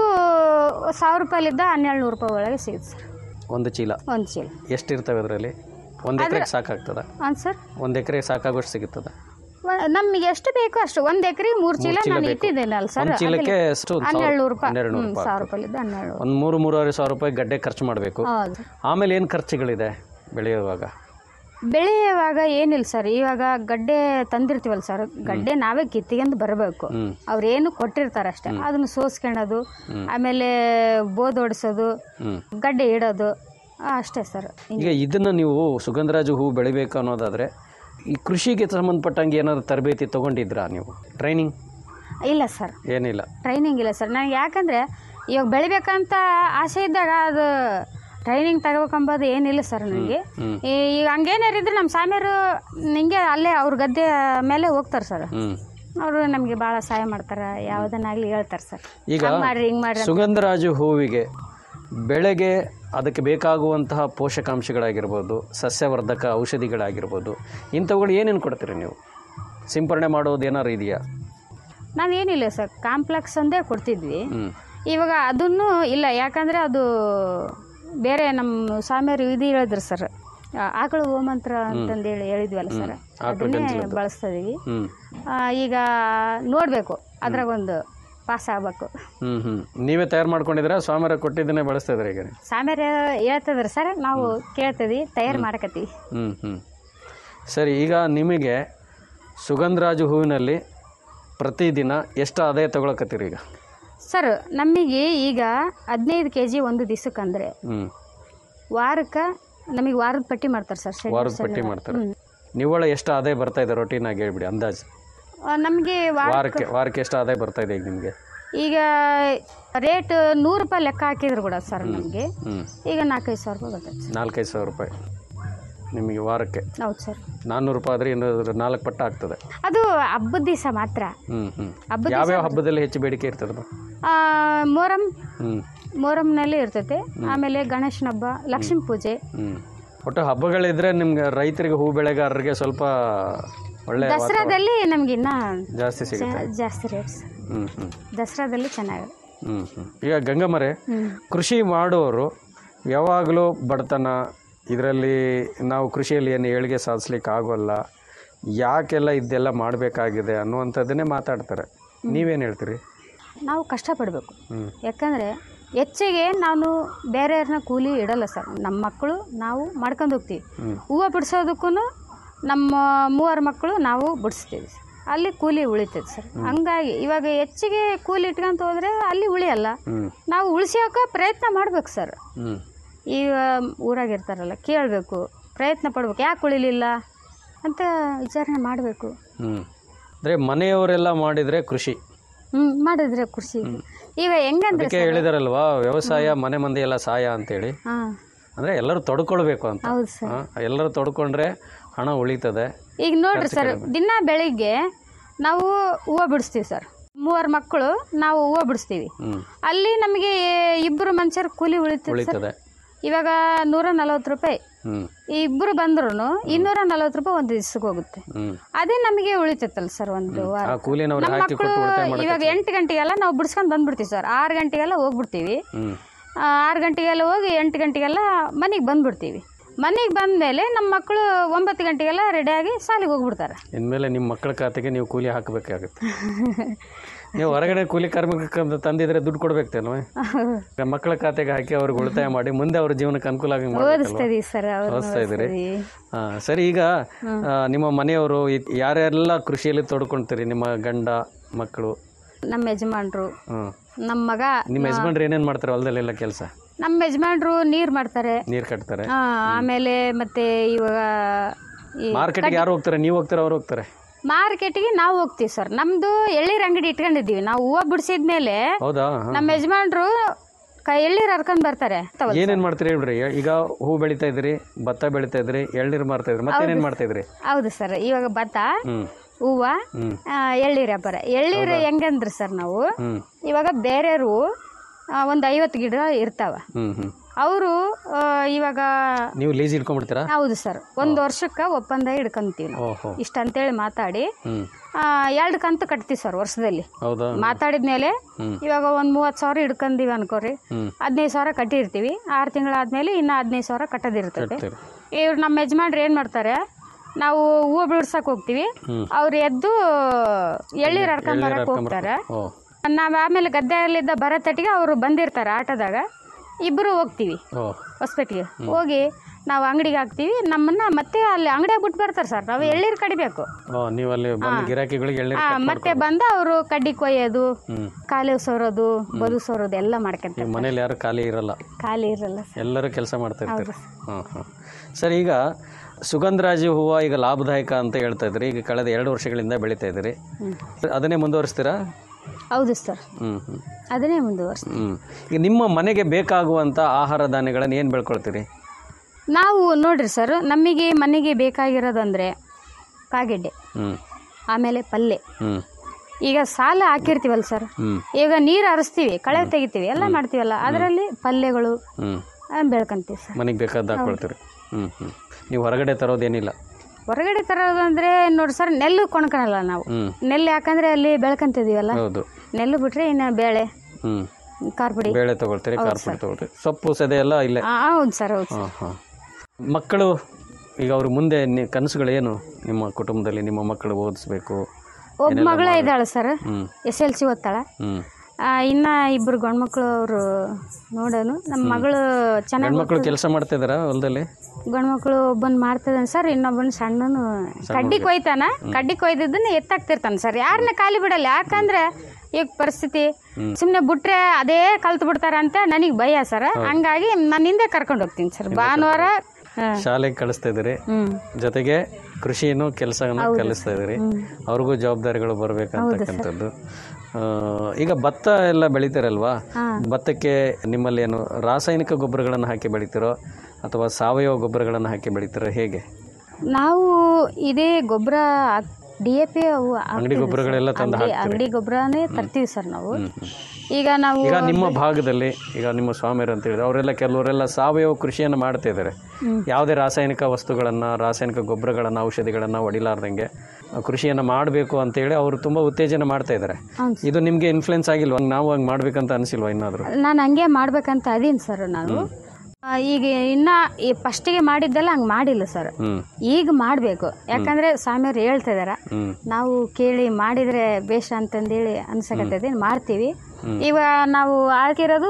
ಸಾವಿರ ರೂಪಾಯಿಲಿದ್ದ ಹನ್ನೆರಡು ನೂರು ರೂಪಾಯಿ ಒಳಗೆ ಸಿಗುತ್ತೆ ಸರ್ ಒಂದು ಚೀಲ ಒಂದು ಚೀಲ ಎಷ್ಟಿರ್ತವೆ ಅದರಲ್ಲಿ ಒಂದು ಎಕರೆಗೆ ಸಾಕಾಗ್ತದ ಹಾಂ ಸರ್ ಒಂದು ಎಕರೆಗೆ ಸಾಕಾಗೋಷ್ಟು ಸಿಗುತ್ತದ ನಮಗೆ ಎಷ್ಟು ಬೇಕೋ ಅಷ್ಟು ಒಂದು ಎಕರೆ ಮೂರು ಚೀಲ ಚೀಲ ನಾನು ಬೇಕು. ಇಟ್ಟಿದ್ದೇನಲ್ಲ ಸರ್ ಒಂದ್ ಚೀಲಕ್ಕೆ ಎಷ್ಟು? ಒಂದ್ ಸಾವಿರ- ಹನ್ನೆರಡು ನೂರು ರೂಪಾಯಿ ಹನ್ನೆರಡು ನೂರು ಹ್ಮ್, ರೂಪಾಯಿ ಸಾವಿರ ರೂಪಾಯಿಲಿದ್ದ ಹನ್ನೆರಡು ಒಂದು ಮೂರು ಮೂರುವರೆ ಸಾವಿರ ರೂಪಾಯಿ ಗಡ್ಡೆ ಖರ್ಚು ಮಾಡಬೇಕು ಹೌದು ಆಮೇಲೆ ಏನು ಖರ್ಚುಗಳಿದೆ ಬೆಳೆಯುವಾಗ ಬೆಳೆಯುವಾಗ ಏನಿಲ್ಲ ಸರ್ ಇವಾಗ ಗಡ್ಡೆ ತಂದಿರ್ತೀವಲ್ಲ ಸರ್ ಗಡ್ಡೆ ನಾವೇ ಕಿತ್ತಿಗೆಂದು ಬರಬೇಕು ಹ್ಮ್. ಅವ್ರೇನು ಕೊಟ್ಟಿರ್ತಾರೆ ಅಷ್ಟೇ ಅದನ್ನು ಸೋಸ್ಕೊಳ್ಳೋದು ಆಮೇಲೆ ಬೋದ್ ಹೊಡ್ಸೋದು ಹ್ಮ್ ಗಡ್ಡೆ ಇಡೋದು ಆ, ಅಷ್ಟೇ ಸರ್ ಈಗ ಇದನ್ನು ನೀವು ಸುಗಂಧರಾಜ ಹೂ ಬೆಳಿಬೇಕು ಅನ್ನೋದಾದರೆ ಈ ಕೃಷಿಗೆ ಸಂಬಂಧಪಟ್ಟಂಗೆ ಏನಾದ್ರು ತರಬೇತಿ ತೊಗೊಂಡಿದ್ರಾ ನೀವು ಟ್ರೈನಿಂಗ್ ಇಲ್ಲ ಸರ್ ಏನಿಲ್ಲ ಟ್ರೈನಿಂಗ್ ಇಲ್ಲ ಸರ್ ನನಗೆ ಯಾಕಂದರೆ ಇವಾಗ ಬೆಳಿಬೇಕಂತ ಆಸೆ ಇದ್ದಾಗ ಅದು ಟ್ರೈನಿಂಗ್ ತಗೋಬೇಕಂಬೋದು ಏನಿಲ್ಲ ಸರ್ ನನಗೆ ಹ್ಮ್. ಈಗ ಹಂಗೇನಾರು ಇದ್ರೆ ನಮ್ಮ ಸಾಮ್ಯಾರು ನಿಂಗೆ ಅಲ್ಲೇ ಅವ್ರ ಗದ್ದೆ ಮೇಲೆ ಹೋಗ್ತಾರೆ ಸರ್ ಹ್ಮ್ ಅವರು ನಮಗೆ ಭಾಳ ಸಹಾಯ ಮಾಡ್ತಾರೆ ಯಾವುದನ್ನಾಗಲಿ ಹೇಳ್ತಾರೆ ಸರ್ ಈಗ ಹಂಗ್ ಮಾಡ್ರಿ ಹಿಂಗೆ ಮಾಡ್ರಿ ಅಂತ. ಸುಗಂಧರಾಜು ಹೂವಿಗೆ ಬೆಳೆಗೆ ಅದಕ್ಕೆ ಬೇಕಾಗುವಂತಹ ಪೋಷಕಾಂಶಗಳಾಗಿರ್ಬೋದು ಸಸ್ಯವರ್ಧಕ ಔಷಧಿಗಳಾಗಿರ್ಬೋದು ಇಂಥವುಗಳು ಏನೇನು ಕೊಡ್ತೀರಿ ನೀವು ಸಿಂಪರಣೆ ಮಾಡೋದು ಏನಾರು ಇದೆಯಾ ನಾವೇನಿಲ್ಲ ಸರ್ ಕಾಂಪ್ಲೆಕ್ಸ್ ಒಂದೇ ಕೊಡ್ತಿದ್ವಿ ಹ್ಞೂ ಇವಾಗ ಅದನ್ನು ಇಲ್ಲ ಯಾಕಂದರೆ ಅದು ಬೇರೆ ನಮ್ಮ ಸ್ವಾಮಿಯವರು ಇದು ಹೇಳಿದ್ರು ಸರ್ ಆಕಳು ಗೋಮಂತ್ರ ಅಂತಂದೇಳಿ ಹೇಳಿದ್ವಲ್ಲ ಸರ್ ಆಕಳು ಅದನ್ನೇ ಗಂಜಲದ್ದು. ಬಳಸ್ತಾ ಇದೀವಿ ಹ್ಞೂ ಆ, ಈಗ ನೋಡಬೇಕು ಅದ್ರಾಗ ಒಂದು ಪಾಸ್ ಆಗಬೇಕು ಹ್ಞೂ ಹ್ಞೂ ನೀವೇ ತಯಾರು ಮಾಡ್ಕೊಂಡಿದ್ದೀರಾ ಸ್ವಾಮಿಯರ ಕೊಟ್ಟಿದ್ದನ್ನೇ ಬಳಸ್ತಾ ಇದ್ದೀರಾ ಈಗ ಸಾಮ್ಯಾರ ಹೇಳ್ತಿದ್ರು ಸರ್ ನಾವು ಕೇಳ್ತಿದ್ವಿ ತಯಾರು ಮಾಡಕತ್ತೀವಿ ಹ್ಞೂ ಹ್ಞೂ ಸರಿ ಈಗ ನಿಮಗೆ ಸುಗಂಧರಾಜು ಹೂವಿನಲ್ಲಿ ಪ್ರತಿದಿನ ಎಷ್ಟು ಆದಾಯ ತಗೊಳಕತ್ತೀರಿ ಈಗ ಸರ್ ನಮಗೆ ಈಗ ಹದಿನೈದು ಕೆ ಜಿ ಒಂದು ದಿವಸಕ್ಕಂದ್ರೆ ಹ್ಞೂ ವಾರಕ್ಕೆ ನಮಗೆ ವಾರದ ಪಟ್ಟಿ ಮಾಡ್ತಾರೆ ಸರ್ ಶೆಡ್- ವಾರದ ಪಟ್ಟಿ ಶೆಡ್- ಮಾಡ್ತಾರೆ ಹ್ಮ್. ನಿವ್ವಳ ಎಷ್ಟು ಆದಾಯ ಬರ್ತಾ ಇದೆ ರೊಟೀನ್ ಆಗಿ ಹೇಳ್ಬಿಡಿ ಅಂದಾಜು ಆ, ನಮಗೆ ವಾರಕ್ಕೆ ವಾರಕ್ಕೆ ವಾರಕ್ಕೆ ಎಷ್ಟು ಆದಾಯ ಬರ್ತಾ ಇದೆ ಈಗ ನಿಮಗೆ ಈಗ ರೇಟ್ ನೂರು ರೂಪಾಯಿ ಲೆಕ್ಕ ಹಾಕಿದ್ರು ಕೂಡ ಸರ್ ನಮಗೆ ಹ್ಞೂ ಈಗ ನಾಲ್ಕೈದು ಸಾವಿರ ರೂಪಾಯಿ ಬರ್ತೈತೆ ಸರ್ ನಾಲ್ಕೈದು ಸಾವಿರ ರೂಪಾಯಿ ನಿಮಗೆ ವಾರಕ್ಕೆ ಹೌದು ಸರ್ ನಾನ್ನೂರು ರೂಪಾಯಿ ಆದರೆ ಇನ್ನು ನಾಲ್ಕು ಪಟ್ಟ ಆಗ್ತದೆ ಅದು ಹಬ್ಬದ ದಿವಸ ಮಾತ್ರ ಹ್ಞೂ ಹ್ಞೂ ಹಬ್ಬದ ಯಾವ್ಯಾವ ಹಬ್ಬದಲ್ಲಿ ಹೆಚ್ಚು ಬೇಡಿಕೆ ಇರ್ತದೆ ಆ, ಮೊಹರಂ ಹ್ಞೂ ಮೊಹರಂನಲ್ಲಿ ಇರ್ತೈತೆ ಆಮೇಲೆ ಗಣೇಶನ ಹಬ್ಬ ಲಕ್ಷ್ಮೀ ಪೂಜೆ ಹ್ಞೂ ಒಟ್ಟು ಹಬ್ಬಗಳಿದ್ರೆ ನಿಮ್ಗೆ ರೈತರಿಗೆ ಹೂ ಬೆಳೆಗಾರರಿಗೆ ಸ್ವಲ್ಪ ಒಳ್ಳೆ ವಾತಾವರಣ ದಸರಾದಲ್ಲಿ ನಮ್ಗೆ ಇನ್ನ ಜಾಸ್ತಿ ಸಿಗುತ್ತೆ ಜಾ- ಜಾಸ್ತಿ ರೇಟ್ ಸರ್ ಹ್ಞೂ ಹ್ಞೂ ದಸರಾದಲ್ಲಿ ಚೆನ್ನಾಗಿದೆ ಹ್ಞೂ ಹ್ಞೂ ಈಗ ಗಂಗಮ್ಮರೆ ಹ್ಮ್. ಕೃಷಿ ಮಾಡುವವರು ಯಾವಾಗಲೂ ಬಡತನ ಇದರಲ್ಲಿ ನಾವು ಕೃಷಿಯಲ್ಲಿ ಏನು ಏಳಿಗೆ ಸಾಧಿಸ್ಲಿಕ್ಕೆ ಆಗೋಲ್ಲ ಯಾಕೆಲ್ಲ ಇದೆಲ್ಲ ಮಾಡಬೇಕಾಗಿದೆ ಅನ್ನುವಂಥದ್ದನ್ನೇ ಮಾತಾಡ್ತಾರೆ ನೀವೇನು ಹೇಳ್ತೀರಿ ನಾವು ಕಷ್ಟಪಡಬೇಕು ಹ್ಞೂ ಯಾಕಂದರೆ ಹೆಚ್ಚಿಗೆ ನಾನು ಬೇರೆಯವ್ರನ್ನ ಕೂಲಿ ಇಡಲ್ಲ ಸರ್ ನಮ್ಮ ಮಕ್ಕಳು ನಾವು ಮಾಡ್ಕೊಂಡು ಹೋಗ್ತೀವಿ ಹ್ಞೂ ಹೂವು ಬಿಡಿಸೋದಕ್ಕೂ ನಮ್ಮ ಮೂವರು ಮಕ್ಕಳು ನಾವು ಬಿಡಿಸ್ತೀವಿ ಅಲ್ಲಿ ಕೂಲಿ ಉಳಿತೈತೆ ಸರ್ ಹಂಗಾಗಿ ಇವಾಗ ಹೆಚ್ಚಿಗೆ ಕೂಲಿ ಇಟ್ಕೊಂತ ಹೋದರೆ ಅಲ್ಲಿ ಉಳಿಯಲ್ಲ ಹ್ಞೂ ನಾವು ಉಳಿಸೋಕೆ ಪ್ರಯತ್ನ ಮಾಡ್ಬೇಕು ಸರ್ ಹ್ಞೂ ಈಗ ಊರಾಗ ಇರ್ತಾರಲ್ಲ ಕೇಳಬೇಕು ಪ್ರಯತ್ನ ಪಡ್ಬೇಕು ಯಾಕೆ ಉಳಿಲಿಲ್ಲ ಅಂತ ವಿಚಾರಣೆ ಮಾಡಬೇಕು ಹ್ಞೂ ಅಂದರೆ ಮನೆಯವರೆಲ್ಲ ಮಾಡಿದರೆ ಕೃಷಿ ಹ್ಞೂ ಮಾಡಿದ್ರೆ ಖುಷಿ ಈಗ ಹೆಂಗಂದ್ರೆ ಅದಕ್ಕೆ ಹೇಳಿದಾರಲ್ವಾ ವ್ಯವಸಾಯ ಮನೆ ಮಂದಿ ಎಲ್ಲ ಸಹಾಯ ಅಂತೇಳಿ ಹಾಂ ಅಂದರೆ ಎಲ್ಲರೂ ತೊಡ್ಕೊಳ್ಬೇಕು ಅಂತ ಹೌದು ಸರ್ ಹಾಂ ಎಲ್ಲರೂ ತೊಡ್ಕೊಂಡ್ರೆ ಹಣ ಉಳಿತದೆ ಈಗ ನೋಡ್ರಿ ಸರ್ ದಿನ ಬೆಳಿಗ್ಗೆ ನಾವು ಹೂವು ಬಿಡಿಸ್ತೀವಿ ಸರ್ ಮೂವರು ಮಕ್ಕಳು ನಾವು ಹೂವು ಬಿಡಿಸ್ತೀವಿ ಹ್ಞೂ ಅಲ್ಲಿ ನಮಗೆ ಇಬ್ಬರು ಮನುಷ್ಯರು ಕೂಲಿ ಉಳಿತದೆ ಸರ್ ಉಳಿತದೆ ಇವಾಗ ನೂರ ನಲವತ್ತು ರೂಪಾಯಿ ಹ್ಞೂ ಈ ಇಬ್ಬರು ಬಂದ್ರು ಇನ್ನೂರ ನಲವತ್ತು ರೂಪಾಯಿ ಒಂದು ದಿವ್ಸಕ್ಕೆ ಹೋಗುತ್ತೆ ಹ್ಞೂ ಅದೇ ನಮಗೆ ಉಳಿತೈತಲ್ಲ ಸರ್ ಒಂದು ವಾರ ಆ ಕೂಲಿನವ್ರಿಗೆ ನಮ್ಮ ಹಾಕಿ ಮಕ್ಕಳು ಕೊಟ್ಟು ಉಳಿತಾಯ ಮಾಡಕ್ಕೆ ಇವಾಗ ಎಂಟು ಗಂಟೆಗೆಲ್ಲ ನಾವು ಬಿಡಿಸ್ಕೊಂಡು ಬಂದ್ಬಿಡ್ತೀವಿ ಸರ್ ಆರು ಗಂಟೆಗೆಲ್ಲ ಹೋಗ್ಬಿಡ್ತೀವಿ ಹ್ಞೂ ಆ, ಆರು ಗಂಟೆಗೆಲ್ಲ ಹೋಗಿ ಎಂಟು ಗಂಟೆಗೆಲ್ಲ ಮನೆಗೆ ಬಂದ್ಬಿಡ್ತೀವಿ ಮನೆಗೆ ಬಂದಮೇಲೆ ನಮ್ಮ ಮಕ್ಕಳು ಒಂಬತ್ತು ಗಂಟೆಗೆಲ್ಲ ರೆಡಿಯಾಗಿ ಶಾಲೆಗೆ ಹೋಗ್ಬಿಡ್ತಾರೆ ಇನ್ಮೇಲೆ ನಿಮ್ಮ ಮಕ್ಕಳ ಖಾತೆಗೆ ನೀವು ಕೂಲಿ ಹಾಕಬೇಕಾಗುತ್ತೆ ನೀವು ಹೊರಗಡೆ ಕೂಲಿ ಕಾರ್ಮಿಕ ತಂದಿದ್ರೆ ದುಡ್ಡು ಕೊಡ್ಬೇಕಲ್ವ ಮಕ್ಕಳ ಖಾತೆಗೆ ಹಾಕಿ ಅವ್ರಿಗೆ ಉಳಿತಾಯ ಮಾಡಿ ಮುಂದೆ ಅವ್ರ ಜೀವನಕ್ಕೆ ಅನುಕೂಲ ಆಗಿ ಓದಿಸ್ತಾ ಇದೀವಿ ಸರ್ ಅವ್ರನ್ನ ಓದಿಸ್ತಾ ಇದ್ದೀರಿ ಓದಿಸ್ತಾ ಇದೀವಿ. ಹಾಂ ಸರಿ ಈಗ ಆ, ನಿಮ್ಮ ಮನೆಯವರು ಇದ್- ಯಾರೆಲ್ಲ ಕೃಷಿಯಲ್ಲಿ ತೊಡ್ಕೊಂತೀರಿ ನಿಮ್ಮ ಗಂಡ ಮಕ್ಕಳು ನಮ್ಮ ಯಜಮಾನ್ರು ಹ್ಞೂ ನಮ್ಮ ಮಗ ನಿಮ್ಮ ಯಜಮಾನ್ರು ಏನೇನು ಮಾಡ್ತಾರೆ ಹೊಲದಲ್ಲೆಲ್ಲ ಕೆಲಸ ನಮ್ಮ ಯಜಮಾನ್ರು ನೀರು ಮಾಡ್ತಾರೆ ನೀರು ಕಟ್ತಾರೆ ಆ, ಆಮೇಲೆ ಮತ್ತೆ ಇವಾಗ ಈ ಮಾರ್ಕೆಟ್ಗೆ ಯಾರು ಹೋಗ್ತಾರೆ ನೀವು ಹೋಗ್ತಾರೆ ಅವ್ರು ಹೋಗ್ತಾರೆ ಮಾರ್ಕೆಟ್ಗೆ ನಾವು ಹೋಗ್ತೀವಿ ಸರ್ ನಮ್ದು ಎಳ್ಳೀರ್ ಅಂಗಡಿ ಇಟ್ಕೊಂಡಿದ್ದೀವಿ ನಾವು ಹೂವು ಬಿಡಿಸಿದ್ಮೇಲೆ ಹೌದಾ ಹಾಂ ನಮ್ಮ ಯಜಮಾನ್ರು ಕ ಎಳ್ಳೀರ್ ಹರ್ಕೊಂಡ್ ಬರ್ತಾರೆ ತಗೊಳ್ಳಿ. ಏನೇನು ಮಾಡ್ತೀರಿ ಹೇಳ್ರಿ ಈಗ ಹೂ ಬೆಳಿತಾ ಇದ್ರಿ ಭತ್ತ ಬೆಳಿತಾ ಇದ್ರಿ ಎಳ್ನೀರು ಮಾರ್ತಾ ಇದ್ರಿ ಮತ್ತೇನೇನು ಮಾಡ್ತಾ ಇದ್ರಿ ಹೌದು ಸರ್ ಇವಾಗ ಭತ್ತ ಹ್ಞೂ ಹೂವ ಹ್ಞೂ ಆ, ಎಳ್ಳೀರ್ ವ್ಯಾಪಾರ ಎಳ್ಳೀರು ಹೆಂಗಂದ್ರೆ ಸರ್ ನಾವು ಹ್ಞೂ ಇವಾಗ ಬೇರೆಯವರು ಒಂದು ಐವತ್ತು ಗಿಡ ಇರ್ತಾವ ಹ್ಞೂ ಹ್ಞೂ ಅವರು ಇವಾಗ ನೀವು ಲೀಸ್ ಇಟ್ಕೊಂಡ್ಬಿಡ್ತೀರಾ ಹೌದು ಸರ್ ಒಂದು ವರ್ಷಕ್ಕೆ ಒಪ್ಪಂದ ಹಿಡ್ಕೊಂತೀವಿ ನಾವು ಓಹೋ ಇಷ್ಟ ಅಂತೇಳಿ ಮಾತಾಡಿ ಹ್ಞೂ ಆ, ಎರಡು ಕಂತು ಕಟ್ತೀವಿ ಸರ್ ವರ್ಷದಲ್ಲಿ ಹೌದಾ ಮಾತಾಡಿದ್ಮೇಲೆ ಹ್ಞೂ ಇವಾಗ ಒಂದು ಮೂವತ್ತು ಸಾವಿರ ಹಿಡ್ಕೊಂಡೀವಿ ಅನ್ಕೋರಿ ಹ್ಞೂ ಹದಿನೈದು ಸಾವಿರ ಕಟ್ಟಿರ್ತೀವಿ ಆರು ತಿಂಗಳಾದ್ಮೇಲೆ ಇನ್ನು ಹದಿನೈದು ಸಾವಿರ ಕಟ್ಟೋದಿರ್ತದೆ ಕಟ್ತೀರಿ ಇವ್ರು ನಮ್ಮ ಯಜಮಾನ್ರು ಏನು ಮಾಡ್ತಾರೆ ನಾವು ಹೂವು ಬಿಡ್ಸಕ್ಕೆ ಹೋಗ್ತೀವಿ ಹ್ಞೂ ಅವ್ರು ಎದ್ದು ಎಳ್ಳೀರು ಹರ್ಕೊಂಡ್ ಬರಕ್ಕೆ ಹೋಗ್ತಾರೆ ಓ ನಾವು ಆಮೇಲೆ ಗದ್ದೆಯಲ್ಲಿದ್ದ ಬರತಟ್ಟಿಗೆ ಅವರು ಬಂದಿರ್ತಾರೆ ಆಟೋದಾಗ ಇಬ್ಬರು ಹೋಗ್ತೀವಿ ಓ ಹೊಸಪೇಟೆಗೆ ಹೋಗಿ ನಾವು ಅಂಗಡಿಗೆ ಹಾಕ್ತೀವಿ ನಮ್ಮನ್ನ ಮತ್ತೆ ಅಲ್ಲಿ ಅಂಗಡಿಯಾಗ ಬಿಟ್ಟು ಬರ್ತಾರೆ ಸರ್ ನಾವು ಎಳ್ಳೀರು ಕಡಿಬೇಕು ಓ ನೀವು ಅಲ್ಲಿ ಬಂದು ಗಿರಾಕಿಗಳಿಗೆ ಎಳ್ನೀರು ಆ, ಮತ್ತೆ ಬಂದು ಅವರು ಕಡ್ಡಿ ಕೊಯ್ಯೋದು ಹ್ಞೂ ಕಾಲು ಸೋರೋದು ಬದು ಸೋರೋದು ಎಲ್ಲ ಮಾಡ್ಕೊಂತಾರೆ ನಿಮ್ಮ ಮನೇಲಿ ಯಾರು ಖಾಲಿ ಇರಲ್ಲ ಖಾಲಿ ಇರಲ್ಲ ಸರ್ ಎಲ್ಲರೂ ಕೆಲಸ ಮಾಡ್ತಾ ಇರ್ತೀರಿ ಹಾಂ ಹಾಂ ಸರ್ ಈಗ ಸುಗಂಧರಾಜಿ ಹೂವು ಈಗ ಲಾಭದಾಯಕ ಅಂತ ಹೇಳ್ತಾ ಇದ್ರಿ ಈಗ ಕಳೆದ ಎರಡು ವರ್ಷಗಳಿಂದ ಬೆಳೀತಾ ಇದ್ದೀರಿ ಅದನ್ನೇ ಮುಂದುವರಿಸ್ತೀರಾ ಹೌದು ಸರ್ ಹ್ಞೂ ಹ್ಞೂ ಅದನ್ನೇ ಮುಂದುವರ್ಸ್ತೀವಿ ಹ್ಞೂ ಈಗ ನಿಮ್ಮ ಮನೆಗೆ ಬೇಕಾಗುವಂಥ ಆಹಾರ ಧಾನ್ಯಗಳನ್ನು ಏನು ಬೆಳ್ಕೊಳ್ತೀರಿ ನಾವು ನೋಡ್ರಿ ಸರ್ ನಮಗೆ ಮನೆಗೆ ಬೇಕಾಗಿರೋದಂದ್ರೆ ಕಾಗೆಡ್ಡೆ ಹ್ಞೂ ಆಮೇಲೆ ಪಲ್ಯ ಹ್ಞೂ ಈಗ ಸಾಲ ಹಾಕಿರ್ತೀವಲ್ಲ ಸರ್ ಹ್ಞೂ ಈಗ ನೀರು ಹರಿಸ್ತೀವಿ ಕಳೆ ತೆಗಿತೀವಿ ಎಲ್ಲ ಮಾಡ್ತೀವಲ್ಲ ಅದರಲ್ಲಿ ಪಲ್ಯಗಳು ಹ್ಞೂ ಆ, ಬೆಳ್ಕೊಂತೀವಿ ಸರ್ ಮನೆಗೆ ಬೇಕಾದ ಹಾಕ್ಕೊಳ್ತೀರಿ ಹ್ಞೂ ಹ್ಞೂ ನೀವು ಹೊರಗಡೆ ತರೋದೇನಿಲ್ಲ ಹೊರಗಡೆ ತರೋದು ಅಂದ್ರೆ ನೋಡಿ ಸರ್ ನೆಲ್ಲು ಕೊಂಡ್ಕೊಳಲ್ಲ ನಾವು ಹ್ಞೂ ನೆಲ್ಲು ಯಾಕಂದ್ರೆ ಅಲ್ಲಿ ಬೆಳ್ಕೊಂತಿದೀವಲ್ಲ ಹೌದು ನೆಲ್ಲು ಬಿಟ್ರೆ ಇನ್ನು ಬೇಳೆ ಹ್ಞೂ ಕಾರ್ಪುಡಿ ಬೇಳೆ ತಗೊಳ್ತೀರಿ ಹೌದು ಖಾರ ಪುಡಿ ಸರ್. ತಗೊಳ್ತೀರಿ ಸೊಪ್ಪು ಸದೆ ಎಲ್ಲ ಇಲ್ಲೇ ಆ, ಹೌದು ಸರ್ ಹೌದು ಹಾಂ ಹಾಂ ಮಕ್ಕಳು ಈಗ ಅವ್ರ ಮುಂದೆ ನಿ- ಕನಸುಗಳೇನು ನಿಮ್ಮ ಕುಟುಂಬದಲ್ಲಿ ನಿಮ್ಮ ಮಕ್ಕಳು ಓದಿಸ್ಬೇಕು ಒಬ್ಬ ಏನೆಲ್ಲ ಮಗಳ ಮಾಡ್- ಇದ್ದಾಳೆ ಸರ್ ಹ್ಮ್. ಎಸ್ ಎಲ್ ಸಿ ಓದ್ತಾಳೆ ಹ್ಞೂ ಆ, ಇನ್ನ ಇಬ್ಬರು ಗಂಡ್ಮಕ್ಳು ಅವರು ನೋಡೋನು ನಮ್ಮ ಮಗಳು ಚೆನ್ನಾಗಿ ಹೆಣ್ಮಕ್ಳು ಕೆಲಸ ಮಾಡ್ತಾ ಇದ್ದಾರಾ ಹೊಲದಲ್ಲಿ ಗಂಡ್ಮಕ್ಳು ಒಬ್ಬನ್ ಮಾಡ್ತದಾನೆ ಸರ್ ಇನ್ನೊಬ್ಬನ್ ಸಣ್ಣನು ಕಡ್ಡಿ ಕೊಯ್ತಾನ ಕಡ್ಡಿ ಕೊಯ್ದಿದ್ದನ್ನ ಎತ್ತಾಕ್ತಿರ್ತಾನೆ ಸರ್ ಯಾರನ್ನ ಖಾಲಿ ಬಿಡಲ್ಲ ಯಾಕಂದ್ರೆ ಈಗ ಪರಿಸ್ಥಿತಿ ಹ್ಮ್. ಸುಮ್ಮನೆ ಬಿಟ್ರೆ ಅದೇ ಕಲ್ತು ಬಿಡ್ತಾರ ಅಂತ ನನಗೆ ಭಯ ಸರ್ ಹಂಗಾಗಿ ನಾನು ಹಿಂದೆ ಕರ್ಕೊಂಡು ಹೋಗ್ತೀನಿ ಸರ್ ಭಾನುವಾರ ಹಾ. ಶಾಲೆಗೆ ಕಳಿಸ್ತಾ ಇದ್ದೀರಿ ಹ್ಮ್. ಜೊತೆಗೆ ಕೃಷಿನೂ ಕೆಲಸವನ್ನು ಹೌದು ಕಲಿಸ್ತಾ ಇದ್ದೀರಿ ಹ್ಮ್. ಅವ್ರಿಗೂ ಜವಾಬ್ದಾರಿಗಳು ಬರ್ಬೇಕಂತಕ್ಕಂಥದ್ದು ಆ, ಈಗ ಭತ್ತ ಎಲ್ಲ ಬೆಳಿತೀರಲ್ವಾ ಹಾ. ಭತ್ತಕ್ಕೆ ನಿಮ್ಮಲ್ಲಿ ಏನು ರಾಸಾಯನಿಕ ಗೊಬ್ಬರಗಳನ್ನು ಹಾಕಿ ಬೆಳಿತೀರೋ ಅಥವಾ ಸಾವಯವ ಗೊಬ್ಬರಗಳನ್ನು ಹಾಕಿ ಬೆಳಿತೀರೋ ಹೇಗೆ ನಾವು ಇದೇ ಗೊಬ್ಬರ ಡಿ ಎ ಪಿ ಅವು ಅಂಗಡಿ ಹಾಕ್ತೀವಿ ಗೊಬ್ಬರಗಳೆಲ್ಲ ಸರ್. ತಂದು ಅಂಗಡಿ- ಹಾಕ್ತೀರಿ? ಅಂಗಡಿ ಗೊಬ್ಬರನೇ ತರ್ತೀವಿ ಸರ್ ನಾವು ಹ್ಮ್, ಹ್ಮ್. ಈಗ ನಾವು ಈಗ ನಿಮ್ಮ ಭಾಗದಲ್ಲಿ ಈಗ ನಿಮ್ಮ ಸ್ವಾಮಿಯರು ಅಂತ ಹೇಳಿದ್ರೆ ಅವರೆಲ್ಲ ಕೆಲವರೆಲ್ಲ ಸಾವಯವ ಕೃಷಿಯನ್ನು ಮಾಡ್ತಾ ಇದ್ದಾರೆ ಹ್ಮ್. ಯಾವುದೇ ರಾಸಾಯನಿಕ ವಸ್ತುಗಳನ್ನು ರಾಸಾಯನಿಕ ಗೊಬ್ಬರಗಳನ್ನು ಔಷಧಿಗಳನ್ನು ಹೊಡಿಲಾರ್ದಂಗೆ ಆ, ಕೃಷಿಯನ್ನು ಮಾಡಬೇಕು ಅಂತೇಳಿ ಅವರು ತುಂಬ ಉತ್ತೇಜನ ಮಾಡ್ತಾ ಇದ್ದಾರೆ ಹೌದು ಇದು ನಿಮಗೆ ಇನ್ಫ್ಲುಯೆನ್ಸ್ ಆಗಿಲ್ವಾ ನಾವು ಹಂಗೆ ಮಾಡ್ಬೇಕಂತ ಅನಿಸಿಲ್ವಾ ಇನ್ನಾದರೂ ನಾನು ಹಂಗೆ ಮಾಡ್ಬೇಕಂತ ಅದೀನಿ ಸರ್ ನಾನು ಆ, ಈಗ ಇನ್ನ ಈ ಫಸ್ಟಿಗೆ ಮಾಡಿದ್ದೆಲ್ಲ ಹಂಗೆ ಮಾಡಿಲ್ಲ ಸರ್ ಹ್ಞೂ ಈಗ ಮಾಡಬೇಕು ಯಾಕಂದ್ರೆ ಸ್ವಾಮಿಯವ್ರು ಹೇಳ್ತಾ ಇದಾರ ಹ್ಞೂ ನಾವು ಕೇಳಿ ಮಾಡಿದ್ರೆ ಬೇಷ ಅಂತಂದೇಳಿ ಅನ್ಸಕತ್ತೈತಿ ಮಾಡ್ತೀವಿ ಹ್ಮ್. ಇವಾಗ ನಾವು ಹಾಕಿರೋದು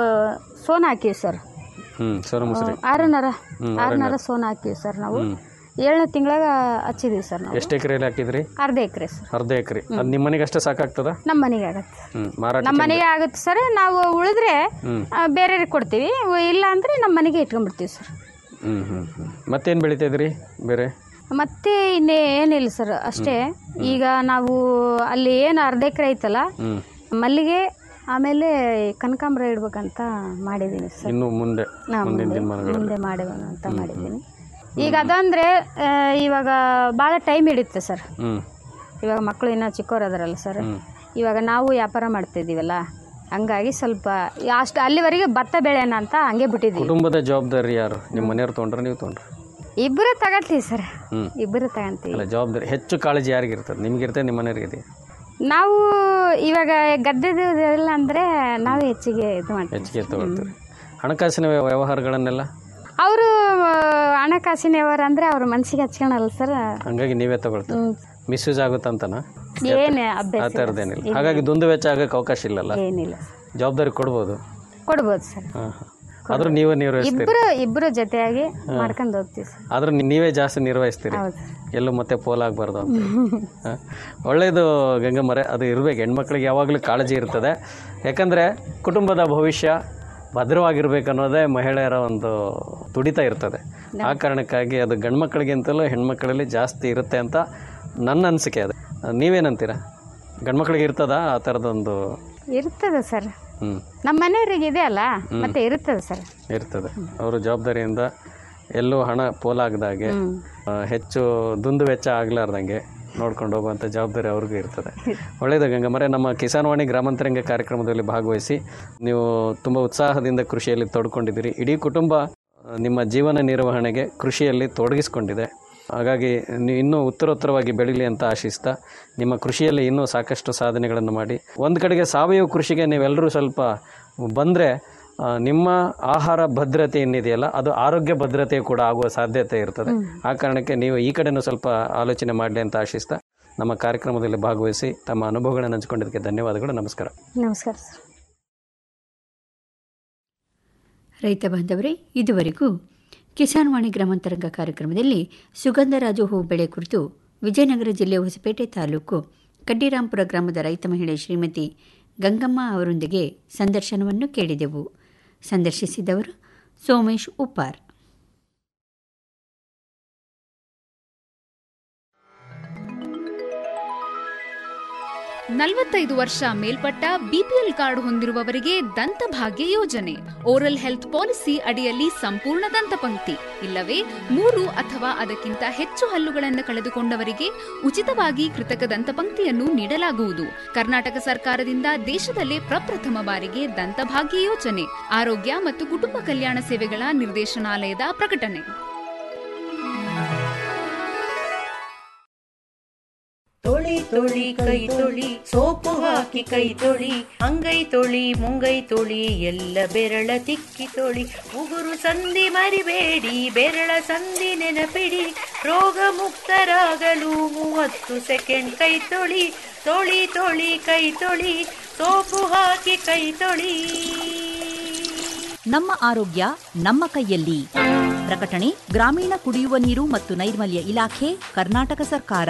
ಸೋನ ಹಾಕಿವಿ ಸರ್ ಹ್ಞೂ ಸೋನ ಮುಸ್ರಿ ಆರುನರ ಹ್ಮ್, ಆರುನರ ಆರುನರ. ಸೋನ ಹಾಕಿವಿ ಸರ್ ನಾವು ಹ್ಞೂ ಏಳನೇ ತಿಂಗಳಾಗ ಹಚ್ಚಿದೀವಿ ಸರ್ ನಾವು ಎಷ್ಟು ಎಕರೆಯಲ್ಲಿ ಹಾಕಿದ್ರಿ ಅರ್ಧ ಎಕರೆ ಸರ್ ಅರ್ಧ ಎಕರೆ ಅದು ನಿಮ್ಮ ಮನೆಗೆ ಅಷ್ಟೇ ಸಾಕಾಗ್ತದ ನಮ್ಮ ಮನೆಗೆ ಆಗತ್ತೆ ಹ್ಞೂ ಮಾರಾಟ ನಮ್ಮ ಮನೆಗೆ ಆಗುತ್ತೆ ಸರ್ ನಾವು ಉಳಿದ್ರೆ ಹ್ಞೂ ಆ, ಬೇರೆಯವ್ರಿಗೆ ಕೊಡ್ತೀವಿ ಇಲ್ಲ ಅಂದ್ರೆ ನಮ್ಮ ಮನೆಗೆ ಇಟ್ಕೊಂಡ್ಬಿಡ್ತೀವಿ ಸರ್ ಹ್ಞೂ ಹ್ಞೂ ಹ್ಞೂ ಮತ್ತೇನು ಬೆಳಿತಾ ಇದ್ರಿ ಬೇರೆ ಮತ್ತೆ ಇನ್ನೇ ಏನಿಲ್ಲ ಸರ್ ಅಷ್ಟೇ ಈಗ ನಾವು ಅಲ್ಲಿ ಏನು ಅರ್ಧ ಎಕರೆ ಐತಲ್ಲ ಹ್ಞೂ ಮಲ್ಲಿಗೆ ಆಮೇಲೆ ಕನಕಾಂಬರ ಇಡ್ಬೇಕಂತ ಮಾಡಿದ್ದೀನಿ ಸರ್ ಇನ್ನು ಮುಂದೆ ನಾ ಮುಂದಿನ ಮುಂದೆ ದಿನಮಾನಗಳಲ್ಲಿ ಮುಂದೆ ಮಾಡೋಣ ಅಂತ ಮಾಡಿದ್ದೀನಿ ಈಗ ಅದಂದ್ರೆ ಆ, ಇವಾಗ ಭಾಳ ಟೈಮ್ ಹಿಡಿಯುತ್ತೆ ಸರ್ ಹ್ಞೂ ಇವಾಗ ಮಕ್ಕಳು ಇನ್ನೂ ಚಿಕ್ಕವ್ರು ಅದಾರಲ್ಲ ಸರ್ ಹ್ಞೂ ಇವಾಗ ನಾವು ವ್ಯಾಪಾರ ಮಾಡ್ತಿದ್ದೀವಲ್ಲ ಹಂಗಾಗಿ ಸ್ವಲ್ಪ ಅಷ್ಟು ಅಲ್ಲಿವರೆಗೆ ಭತ್ತ ಬೆಳೆಯೋಣ ಅಂತ ಹಂಗೆ ಬಿಟ್ಟಿದ್ದೀವಿ ಕುಟುಂಬದ ಜವಾಬ್ದಾರಿ ಯಾರು ನಿಮ್ಮ ಮನೆಯವ್ರು ತೊಗೊಂಡ್ರೆ ನೀವು ತೊಗೊಂಡ್ರೆ ಇಬ್ಬರು ತಗೊಳ್ತೀವಿ ಸರ್ ಹ್ಞೂ ಇಬ್ಬರು ತಗೊಂತೀವಿ ಅಲ್ಲ ಜವಾಬ್ದಾರಿ ಹೆಚ್ಚು ಕಾಳಜಿ ಯಾರಿಗಿರ್ತದೆ ನಿಮ್ಗಿರ್ತದೆ ನಿಮ್ಮ ಮನೆಯವ್ರಿಗೆ ನಾವು ಇವಾಗ ಗದ್ದೆದು ಎಲ್ಲ ಅಂದರೆ ನಾವೇ ಹೆಚ್ಚಿಗೆ ಇದು ಮಾಡ್ತೀವಿ ಹೆಚ್ಚಿಗೆ ತಗೊಳ್ತೀರಿ ಹಣಕಾಸಿನ ವ್ಯ- ವ್ಯವಹಾರಗಳನ್ನೆಲ್ಲ ಅವರು ಹಣಕಾಸಿನ ವ್ಯವಹಾರ ಅಂದರೆ ಅವ್ರ ಮನಸ್ಸಿಗೆ ಹಚ್ಕೊಳಲ್ಲ ಸರ್ ಹಂಗಾಗಿ ನೀವೇ ತಗೊಳ್ತೀರಿ ಹ್ಮ್. ಮಿಸ್ಯೂಸ್ ಆಗುತ್ತಂತನ ಏನು ಆ ಅಭ್ಯಾಸ ಇಲ್ಲ ಥರದ್ದೇನಿಲ್ಲ ಇಲ್ಲ. ಹಾಗಾಗಿ ದುಂದು ವೆಚ್ಚ ಆಗಕ್ಕೆ ಅವಕಾಶ ಇಲ್ಲಲ್ಲ ಏನಿಲ್ಲ ಜವಾಬ್ದಾರಿ ಕೊಡ್ಬೋದು ಕೊಡ್ಬೋದು ಸರ್ ಹಾಂ ಹಾಂ ಆದರೂ ನೀವೇ ನಿರ್ವಹಿಸ್ತೀರಿ ಇಬ್ಬರು ಇಬ್ಬರು ಜೊತೆಯಾಗಿ ಮಾಡ್ಕೊಂಡು ಹೋಗ್ತೀವಿ ಸರ್ ಆದರೂ ನೀವೇ ಜಾಸ್ತಿ ನಿರ್ವಹಿಸ್ತೀರಿ ಹೌದು ಎಲ್ಲೂ ಮತ್ತೆ ಪೋಲಾಗಬಾರ್ದು ಅಂತ ಹ. ಒಳ್ಳೆಯದು ಗಂಗಮ್ಮರೆ ಅದು ಇರಬೇಕು ಹೆಣ್ಮಕ್ಳಿಗೆ ಯಾವಾಗಲೂ ಕಾಳಜಿ ಇರ್ತದೆ ಯಾಕಂದರೆ ಕುಟುಂಬದ ಭವಿಷ್ಯ ಭದ್ರವಾಗಿರ್ಬೇಕು ಅನ್ನೋದೇ ಮಹಿಳೆಯರ ಒಂದು ತುಡಿತ ಇರ್ತದೆ ಆ ಕಾರಣಕ್ಕಾಗಿ ಅದು ಗಂಡು ಮಕ್ಕಳಿಗಿಂತಲೂ ಹೆಣ್ಮಕ್ಳಲ್ಲಿ ಜಾಸ್ತಿ ಇರುತ್ತೆ ಅಂತ ನನ್ನ ಅನಿಸಿಕೆ ಅದು ನೀವೇನಂತೀರ ಗಂಡು ಮಕ್ಕಳಿಗೆ ಇರ್ತದ ಆ ಥರದೊಂದು ಇರ್ತದೆ ಸರ್ ಹ್ಞೂ ನಮ್ಮ ಮನೆಯವ್ರಿಗೆ ಇದೆ ಅಲ್ಲ ಮತ್ತೆ ಇರ್ತದೆ ಸರ್ ಇರ್ತದೆ ಅವರು ಜವಾಬ್ದಾರಿಯಿಂದ ಎಲ್ಲೂ ಹಣ ಪೋಲಾಗದಾಗೆ ಹ್ಮ್. ಆ, ಹೆಚ್ಚು ದುಂದು ವೆಚ್ಚ ಆಗಲಾರ್ದಂಗೆ ನೋಡ್ಕೊಂಡು ಹೋಗುವಂಥ ಜವಾಬ್ದಾರಿ ಅವ್ರಿಗೂ ಇರ್ತದೆ ಒಳ್ಳೆಯದು ಗಂಗಮ್ಮರೆ ನಮ್ಮ ಕಿಸಾನ್ವಾಣಿ ಗ್ರಾಮಾಂತರಂಗ ಕಾರ್ಯಕ್ರಮದಲ್ಲಿ ಭಾಗವಹಿಸಿ ನೀವು ತುಂಬ ಉತ್ಸಾಹದಿಂದ ಕೃಷಿಯಲ್ಲಿ ತೊಡ್ಕೊಂಡಿದ್ದೀರಿ ಇಡೀ ಕುಟುಂಬ ಆ, ನಿಮ್ಮ ಜೀವನ ನಿರ್ವಹಣೆಗೆ ಕೃಷಿಯಲ್ಲಿ ತೊಡಗಿಸ್ಕೊಂಡಿದೆ ಹಾಗಾಗಿ ನೀವು ಇನ್ನೂ ಉತ್ತರೋತ್ತರವಾಗಿ ಬೆಳೀಲಿ ಅಂತ ಆಶಿಸ್ತಾ ನಿಮ್ಮ ಕೃಷಿಯಲ್ಲಿ ಇನ್ನೂ ಸಾಕಷ್ಟು ಸಾಧನೆಗಳನ್ನು ಮಾಡಿ ಒಂದು ಕಡೆಗೆ ಸಾವಯವ ಕೃಷಿಗೆ ನೀವೆಲ್ಲರೂ ಸ್ವಲ್ಪ ಬಂದರೆ ನಿಮ್ಮ ಆಹಾರ ಭದ್ರತೆ ಏನಿದೆಯಲ್ಲ ಅದು ಆರೋಗ್ಯ ಭದ್ರತೆ ಕೂಡ ಆಗುವ ಸಾಧ್ಯತೆ ಇರ್ತದೆ ಆ ಕಾರಣಕ್ಕೆ ನೀವು ಈ ಕಡೆನೂ ಸ್ವಲ್ಪ ಆಲೋಚನೆ ಮಾಡಲಿ ಅಂತ ಆಶಿಸ್ತಾ ನಮ್ಮ ಕಾರ್ಯಕ್ರಮದಲ್ಲಿ ಭಾಗವಹಿಸಿ ತಮ್ಮ ಅನುಭವಗಳನ್ನು ಹಂಚಿಕೊಂಡಿದ್ದಕ್ಕೆ ಧನ್ಯವಾದಗಳು ನಮಸ್ಕಾರ ನಮಸ್ಕಾರ ಸರ್ ರೈತ ಬಾಂಧವರೇ ಇದುವರೆಗೂ ಕಿಸಾನ್ ವಾಣಿ ಗ್ರಾಮಾಂತರಂಗ ಕಾರ್ಯಕ್ರಮದಲ್ಲಿ ಸುಗಂಧರಾಜು ಹೂ ಬೆಳೆ ಕುರಿತು ವಿಜಯನಗರ ಜಿಲ್ಲೆ ಹೊಸಪೇಟೆ ತಾಲೂಕು ಕಡ್ಡಿರಾಂಪುರ ಗ್ರಾಮದ ರೈತ ಮಹಿಳೆ ಶ್ರೀಮತಿ ಗಂಗಮ್ಮ ಅವರೊಂದಿಗೆ ಸಂದರ್ಶನವನ್ನು ಕೇಳಿದೆವು ಸಂದರ್ಶಿಸಿದವರು ಸೋಮೇಶ್ ಉಪ್ಪಾರ್ ನಲವತ್ತೈದು ವರ್ಷ ಮೇಲ್ಪಟ್ಟ ಬಿಪಿಎಲ್ ಕಾರ್ಡ್ ಹೊಂದಿರುವವರಿಗೆ ದಂತಭಾಗ್ಯ ಯೋಜನೆ ಓರಲ್ ಹೆಲ್ತ್ ಪಾಲಿಸಿ ಅಡಿಯಲ್ಲಿ ಸಂಪೂರ್ಣ ದಂತಪಂಕ್ತಿ ಇಲ್ಲವೇ ಮೂರು ಅಥವಾ ಅದಕ್ಕಿಂತ ಹೆಚ್ಚು ಹಲ್ಲುಗಳನ್ನು ಕಳೆದುಕೊಂಡವರಿಗೆ ಉಚಿತವಾಗಿ ಕೃತಕ ದಂತಪಂಕ್ತಿಯನ್ನು ನೀಡಲಾಗುವುದು ಕರ್ನಾಟಕ ಸರ್ಕಾರದಿಂದ ದೇಶದಲ್ಲೇ ಪ್ರಪ್ರಥಮ ಬಾರಿಗೆ ದಂತಭಾಗ್ಯ ಯೋಜನೆ ಆರೋಗ್ಯ ಮತ್ತು ಕುಟುಂಬ ಕಲ್ಯಾಣ ಸೇವೆಗಳ ನಿರ್ದೇಶನಾಲಯದ ಪ್ರಕಟಣೆ ತೊಳಿ ತೊಳಿ ಕೈ ತೊಳಿ ಸೋಪು ಹಾಕಿ ಕೈ ತೊಳಿ ಅಂಗೈ ತೊಳಿ ಮುಂಗೈ ತೊಳಿ ಎಲ್ಲ ಬೆರಳ ತಿಕ್ಕಿ ತೊಳಿ ಉಗುರು ಸಂಧಿ ಮರಿಬೇಡಿ ಬೆರಳ ಸಂಧಿ ನೆನಪಿಡಿ ರೋಗ ಮುಕ್ತರಾಗಲು ಮೂವತ್ತು ಸೆಕೆಂಡ್ ಕೈ ತೊಳಿ ತೊಳಿ ತೊಳಿ ಕೈ ತೊಳಿ ಸೋಪು ಹಾಕಿ ಕೈ ತೊಳಿ ನಮ್ಮ ಆರೋಗ್ಯ ನಮ್ಮ ಕೈಯಲ್ಲಿ ಪ್ರಕಟಣೆ ಗ್ರಾಮೀಣ ಕುಡಿಯುವ ನೀರು ಮತ್ತು ನೈರ್ಮಲ್ಯ ಇಲಾಖೆ ಕರ್ನಾಟಕ ಸರ್ಕಾರ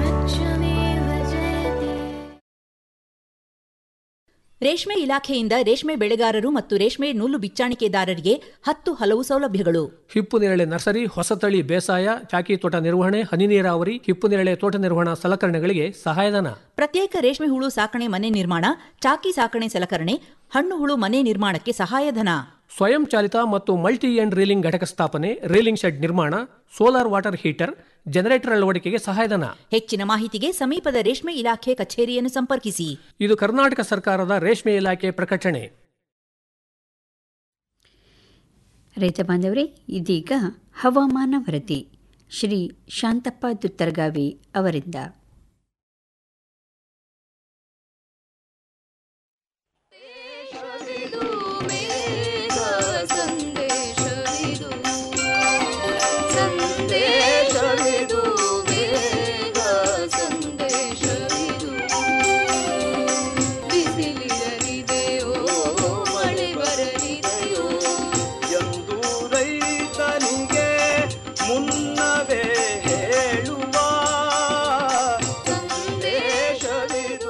ರೇಷ್ಮೆ ಇಲಾಖೆಯಿಂದ ರೇಷ್ಮೆ ಬೆಳೆಗಾರರು ಮತ್ತು ರೇಷ್ಮೆ ನೂಲು ಬಿಚ್ಚಾಣಿಕೆದಾರರಿಗೆ ಹತ್ತು ಹಲವು ಸೌಲಭ್ಯಗಳು ಹಿಪ್ಪು ನೇರಳೆ ನರ್ಸರಿ ಹೊಸತಳಿ ಬೇಸಾಯ ಚಾಕಿ ತೋಟ ನಿರ್ವಹಣೆ ಹನಿ ನೀರಾವರಿ ಹಿಪ್ಪು ನೇರಳೆ ತೋಟ ನಿರ್ವಹಣಾ ಸಲಕರಣೆಗಳಿಗೆ ಸಹಾಯಧನ ಪ್ರತ್ಯೇಕ ರೇಷ್ಮೆ ಹುಳು ಸಾಕಣೆ ಮನೆ ನಿರ್ಮಾಣ ಚಾಕಿ ಸಾಕಣೆ ಸಲಕರಣೆ ಹಣ್ಣು ಹುಳು ಮನೆ ನಿರ್ಮಾಣಕ್ಕೆ ಸಹಾಯಧನ ಸ್ವಯಂ ಚಾಲಿತ ಮತ್ತು ಮಲ್ಟಿ ಎಂಡ್ ರೀಲಿಂಗ್ ಘಟಕ ಸ್ಥಾಪನೆ ರೀಲಿಂಗ್ ಶೆಡ್ ನಿರ್ಮಾಣ ಸೋಲಾರ್ ವಾಟರ್ ಹೀಟರ್ ಜನರೇಟರ್ ಅಳವಡಿಕೆಗೆ ಸಹಾಯಧನ ಹೆಚ್ಚಿನ ಮಾಹಿತಿಗೆ ಸಮೀಪದ ರೇಷ್ಮೆ ಇಲಾಖೆ ಕಚೇರಿಯನ್ನು ಸಂಪರ್ಕಿಸಿ ಇದು ಕರ್ನಾಟಕ ಸರ್ಕಾರದ ರೇಷ್ಮೆ ಇಲಾಖೆ ಪ್ರಕಟಣೆ ರೈತ ಬಾಂಧವರೇ ಇದೀಗ ಹವಾಮಾನ ವರದಿ ಶ್ರೀ ಶಾಂತಪ್ಪ ದುತ್ತರ್ಗಾವಿ ಅವರಿಂದ ಎಂದು ರೈತನಿಗೆ ಮುನ್ನವೇ ಹೇಳುವ ಸಂದೇಶವಿದು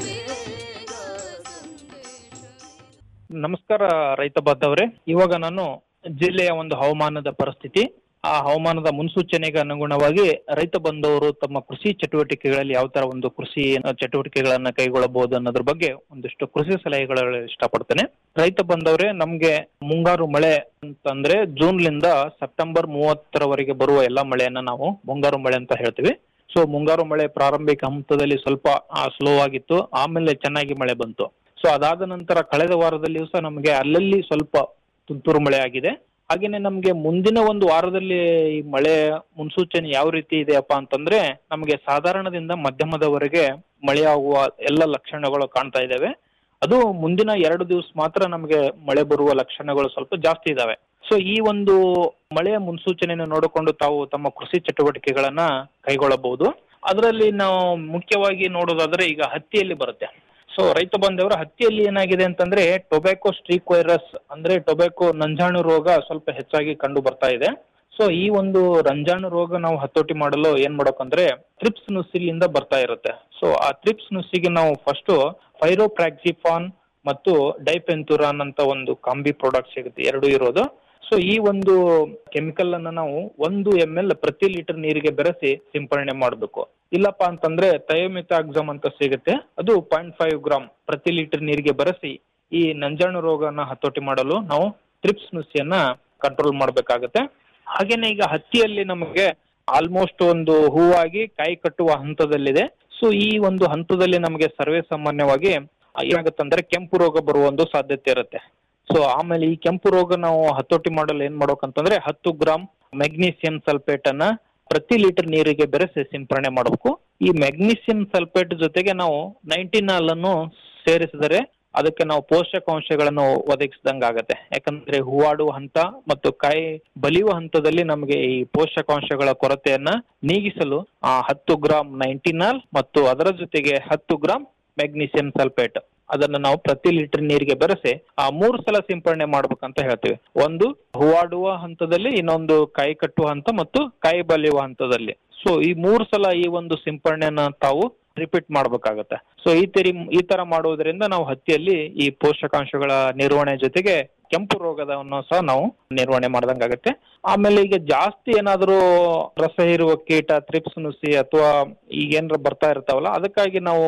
ನಮಸ್ಕಾರ ರೈತ ಬಾಂಧವರೇ ಇವಾಗ ನಾನು ಜಿಲ್ಲೆಯ ಒಂದು ಹವಾಮಾನದ ಪರಿಸ್ಥಿತಿ ಆ ಹವಾಮಾನದ ಮುನ್ಸೂಚನೆಗೆ ಅನುಗುಣವಾಗಿ ರೈತ ಬಂದವರು ತಮ್ಮ ಕೃಷಿ ಚಟುವಟಿಕೆಗಳಲ್ಲಿ ಯಾವ ತರ ಒಂದು ಕೃಷಿ ಚಟುವಟಿಕೆಗಳನ್ನ ಕೈಗೊಳ್ಳಬಹುದು ಅನ್ನೋದ್ರ ಬಗ್ಗೆ ಒಂದಿಷ್ಟು ಕೃಷಿ ಸಲಹೆಗಳು ಇಷ್ಟಪಡ್ತೇನೆ ರೈತ ಬಂದವರೇ ನಮ್ಗೆ ಮುಂಗಾರು ಮಳೆ ಅಂತಂದ್ರೆ ಜೂನ್ಲಿಂದ ಸೆಪ್ಟೆಂಬರ್ ಮೂವತ್ತರವರೆಗೆ ಬರುವ ಎಲ್ಲಾ ಮಳೆಯನ್ನ ನಾವು ಮುಂಗಾರು ಮಳೆ ಅಂತ ಹೇಳ್ತೀವಿ ಸೊ ಮುಂಗಾರು ಮಳೆ ಪ್ರಾರಂಭಿಕ ಹಂತದಲ್ಲಿ ಸ್ವಲ್ಪ ಸ್ಲೋ ಆಗಿತ್ತು ಆಮೇಲೆ ಚೆನ್ನಾಗಿ ಮಳೆ ಬಂತು ಸೊ ಅದಾದ ನಂತರ ಕಳೆದ ವಾರದಲ್ಲಿಯೂ ಸಹ ನಮಗೆ ಅಲ್ಲಲ್ಲಿ ಸ್ವಲ್ಪ ತುಂತುರು ಮಳೆ ಆಗಿದೆ ಹಾಗೇನೆ ನಮಗೆ ಮುಂದಿನ ಒಂದು ವಾರದಲ್ಲಿ ಈ ಮಳೆ ಮುನ್ಸೂಚನೆ ಯಾವ ರೀತಿ ಇದೆಯಪ್ಪ ಅಂತಂದ್ರೆ ನಮಗೆ ಸಾಧಾರಣದಿಂದ ಮಧ್ಯಮದವರೆಗೆ ಮಳೆಯಾಗುವ ಎಲ್ಲ ಲಕ್ಷಣಗಳು ಕಾಣ್ತಾ ಇದ್ದಾವೆ ಅದು ಮುಂದಿನ ಎರಡು ದಿವಸ ಮಾತ್ರ ನಮಗೆ ಮಳೆ ಬರುವ ಲಕ್ಷಣಗಳು ಸ್ವಲ್ಪ ಜಾಸ್ತಿ ಇದಾವೆ ಸೊ ಈ ಒಂದು ಮಳೆಯ ಮುನ್ಸೂಚನೆಯನ್ನು ನೋಡಿಕೊಂಡು ತಾವು ತಮ್ಮ ಕೃಷಿ ಚಟುವಟಿಕೆಗಳನ್ನ ಕೈಗೊಳ್ಳಬಹುದು ಅದರಲ್ಲಿ ನಾವು ಮುಖ್ಯವಾಗಿ ನೋಡೋದಾದ್ರೆ ಈಗ ಹತ್ತಿಯಲ್ಲಿ ಬರುತ್ತೆ ಸೊ ರೈತ ಬಂದವರು ಹತ್ತಿಯಲ್ಲಿ ಏನಾಗಿದೆ ಅಂತಂದ್ರೆ ಟೊಬ್ಯಾಕೋ ಸ್ಟ್ರೀಕ್ ವೈರಸ್ ಅಂದ್ರೆ ಟೊಬ್ಯಾಕೋ ನಂಜಾಣು ರೋಗ ಸ್ವಲ್ಪ ಹೆಚ್ಚಾಗಿ ಕಂಡು ಬರ್ತಾ ಇದೆ ಸೊ ಈ ಒಂದು ರಂಜಾನು ರೋಗ ನಾವು ಹತೋಟಿ ಮಾಡಲು ಏನ್ ಮಾಡ್ಬೇಕಂದ್ರೆ ಥ್ರಿಪ್ಸ್ ನುಸಿಲಿಂದ ಬರ್ತಾ ಇರುತ್ತೆ ಸೊ ಆ ಥ್ರಿಪ್ಸ್ ನುಸಿಗೆ ನಾವು ಫಸ್ಟ್ ಫೈರೋಪ್ರಾಕ್ಸಿಫಾನ್ ಮತ್ತು ಡೈಪೆಂತುರಾನ್ ಅಂತ ಒಂದು ಕಾಂಬಿ ಪ್ರಾಡಕ್ಟ್ ಸಿಗುತ್ತೆ ಎರಡು ಇರೋದು ಸೊ ಈ ಒಂದು ಕೆಮಿಕಲ್ ಅನ್ನ ನಾವು ಒಂದು ಎಂ ಎಲ್ ಪ್ರತಿ ಲೀಟರ್ ನೀರಿಗೆ ಬೆರೆಸಿ ಸಿಂಪರಣೆ ಮಾಡಬೇಕು ಇಲ್ಲಪ್ಪ ಅಂತಂದ್ರೆ ಥಯೋಮಿತಾಕ್ಸಮ್ ಅಂತ ಸಿಗುತ್ತೆ ಅದು ಪಾಯಿಂಟ್ ಫೈವ್ ಗ್ರಾಮ್ ಪ್ರತಿ ಲೀಟರ್ ನೀರಿಗೆ ಬೆರೆಸಿ ಈ ನಂಜಾಣು ರೋಗನ ಹತೋಟಿ ಮಾಡಲು ನಾವು ಟ್ರಿಪ್ಸ್ ನುಸಿಯನ್ನ ಕಂಟ್ರೋಲ್ ಮಾಡಬೇಕಾಗತ್ತೆ ಹಾಗೇನೆ ಈಗ ಹತ್ತಿಯಲ್ಲಿ ನಮಗೆ ಆಲ್ಮೋಸ್ಟ್ ಒಂದು ಹೂವಾಗಿ ಕಾಯಿ ಕಟ್ಟುವ ಹಂತದಲ್ಲಿದೆ ಸೊ ಈ ಒಂದು ಹಂತದಲ್ಲಿ ನಮಗೆ ಸರ್ವೇ ಸಾಮಾನ್ಯವಾಗಿ ಏನಾಗುತ್ತಂದ್ರೆ ಕೆಂಪು ರೋಗ ಬರುವ ಒಂದು ಸಾಧ್ಯತೆ ಇರುತ್ತೆ ಸೊ ಆಮೇಲೆ ಈ ಕೆಂಪು ರೋಗ ನಾವು ಹತೋಟಿ ಮಾಡಲು ಏನ್ ಮಾಡ್ಬೇಕಂತಂದ್ರೆ ಹತ್ತು ಗ್ರಾಮ್ ಮೆಗ್ನೀಸಿಯಂ ಸಲ್ಫೇಟ್ ಅನ್ನ ಪ್ರತಿ ಲೀಟರ್ ನೀರಿಗೆ ಬೆರೆಸಿ ಸಿಂಪರಣೆ ಮಾಡಬೇಕು ಈ ಮೆಗ್ನೀಸಿಯಂ ಸಲ್ಫೇಟ್ ಜೊತೆಗೆ ನಾವು ನೈಂಟಿನಾಲ್ ಅನ್ನು ಸೇರಿಸಿದರೆ ಅದಕ್ಕೆ ನಾವು ಪೋಷಕಾಂಶಗಳನ್ನು ಒದಗಿಸಿದಂಗ ಆಗತ್ತೆ ಯಾಕಂದ್ರೆ ಹೂವಾಡುವ ಹಂತ ಮತ್ತು ಕಾಯಿ ಬಲಿಯುವ ಹಂತದಲ್ಲಿ ನಮಗೆ ಈ ಪೋಷಕಾಂಶಗಳ ಕೊರತೆಯನ್ನ ನೀಗಿಸಲು ಆ ಹತ್ತು ಗ್ರಾಮ್ ನೈಂಟಿನಾಲ್ ಮತ್ತು ಅದರ ಜೊತೆಗೆ ಹತ್ತು ಗ್ರಾಮ್ ಮೆಗ್ನೀಸಿಯಂ ಸಲ್ಫೇಟ್ ಅದನ್ನ ನಾವು ಪ್ರತಿ ಲೀಟರ್ ನೀರಿಗೆ ಬೆರೆಸಿ ಆ ಮೂರು ಸಲ ಸಿಂಪರಣೆ ಮಾಡ್ಬೇಕಂತ ಹೇಳ್ತೀವಿ ಒಂದು ಹೂವಾಡುವ ಹಂತದಲ್ಲಿ ಇನ್ನೊಂದು ಕಾಯಿ ಕಟ್ಟುವ ಹಂತ ಮತ್ತು ಕಾಯಿ ಬಲಿಯುವ ಹಂತದಲ್ಲಿ ಸೊ ಈ ಮೂರು ಸಲ ಈ ಒಂದು ಸಿಂಪರಣೆಯನ್ನ ತಾವು ರಿಪೀಟ್ ಮಾಡ್ಬೇಕಾಗತ್ತೆ ಸೊ ಈ ತರಿ ಈ ತರ ಮಾಡುವುದರಿಂದ ನಾವು ಹತ್ತಿಯಲ್ಲಿ ಈ ಪೋಷಕಾಂಶಗಳ ನಿರ್ವಹಣೆ ಜೊತೆಗೆ ಕೆಂಪು ರೋಗದವನ್ನು ಸಹ ನಾವು ನಿರ್ವಹಣೆ ಮಾಡ್ದಂಗಾಗತ್ತೆ ಆಮೇಲೆ ಈಗ ಜಾಸ್ತಿ ಏನಾದರೂ ರಸ ಹೀರುವ ಕೀಟ ತ್ರಿಪ್ಸ್ ನುಸಿ ಅಥವಾ ಈಗ ಏನಾರ ಬರ್ತಾ ಇರ್ತಾವಲ್ಲ ಅದಕ್ಕಾಗಿ ನಾವು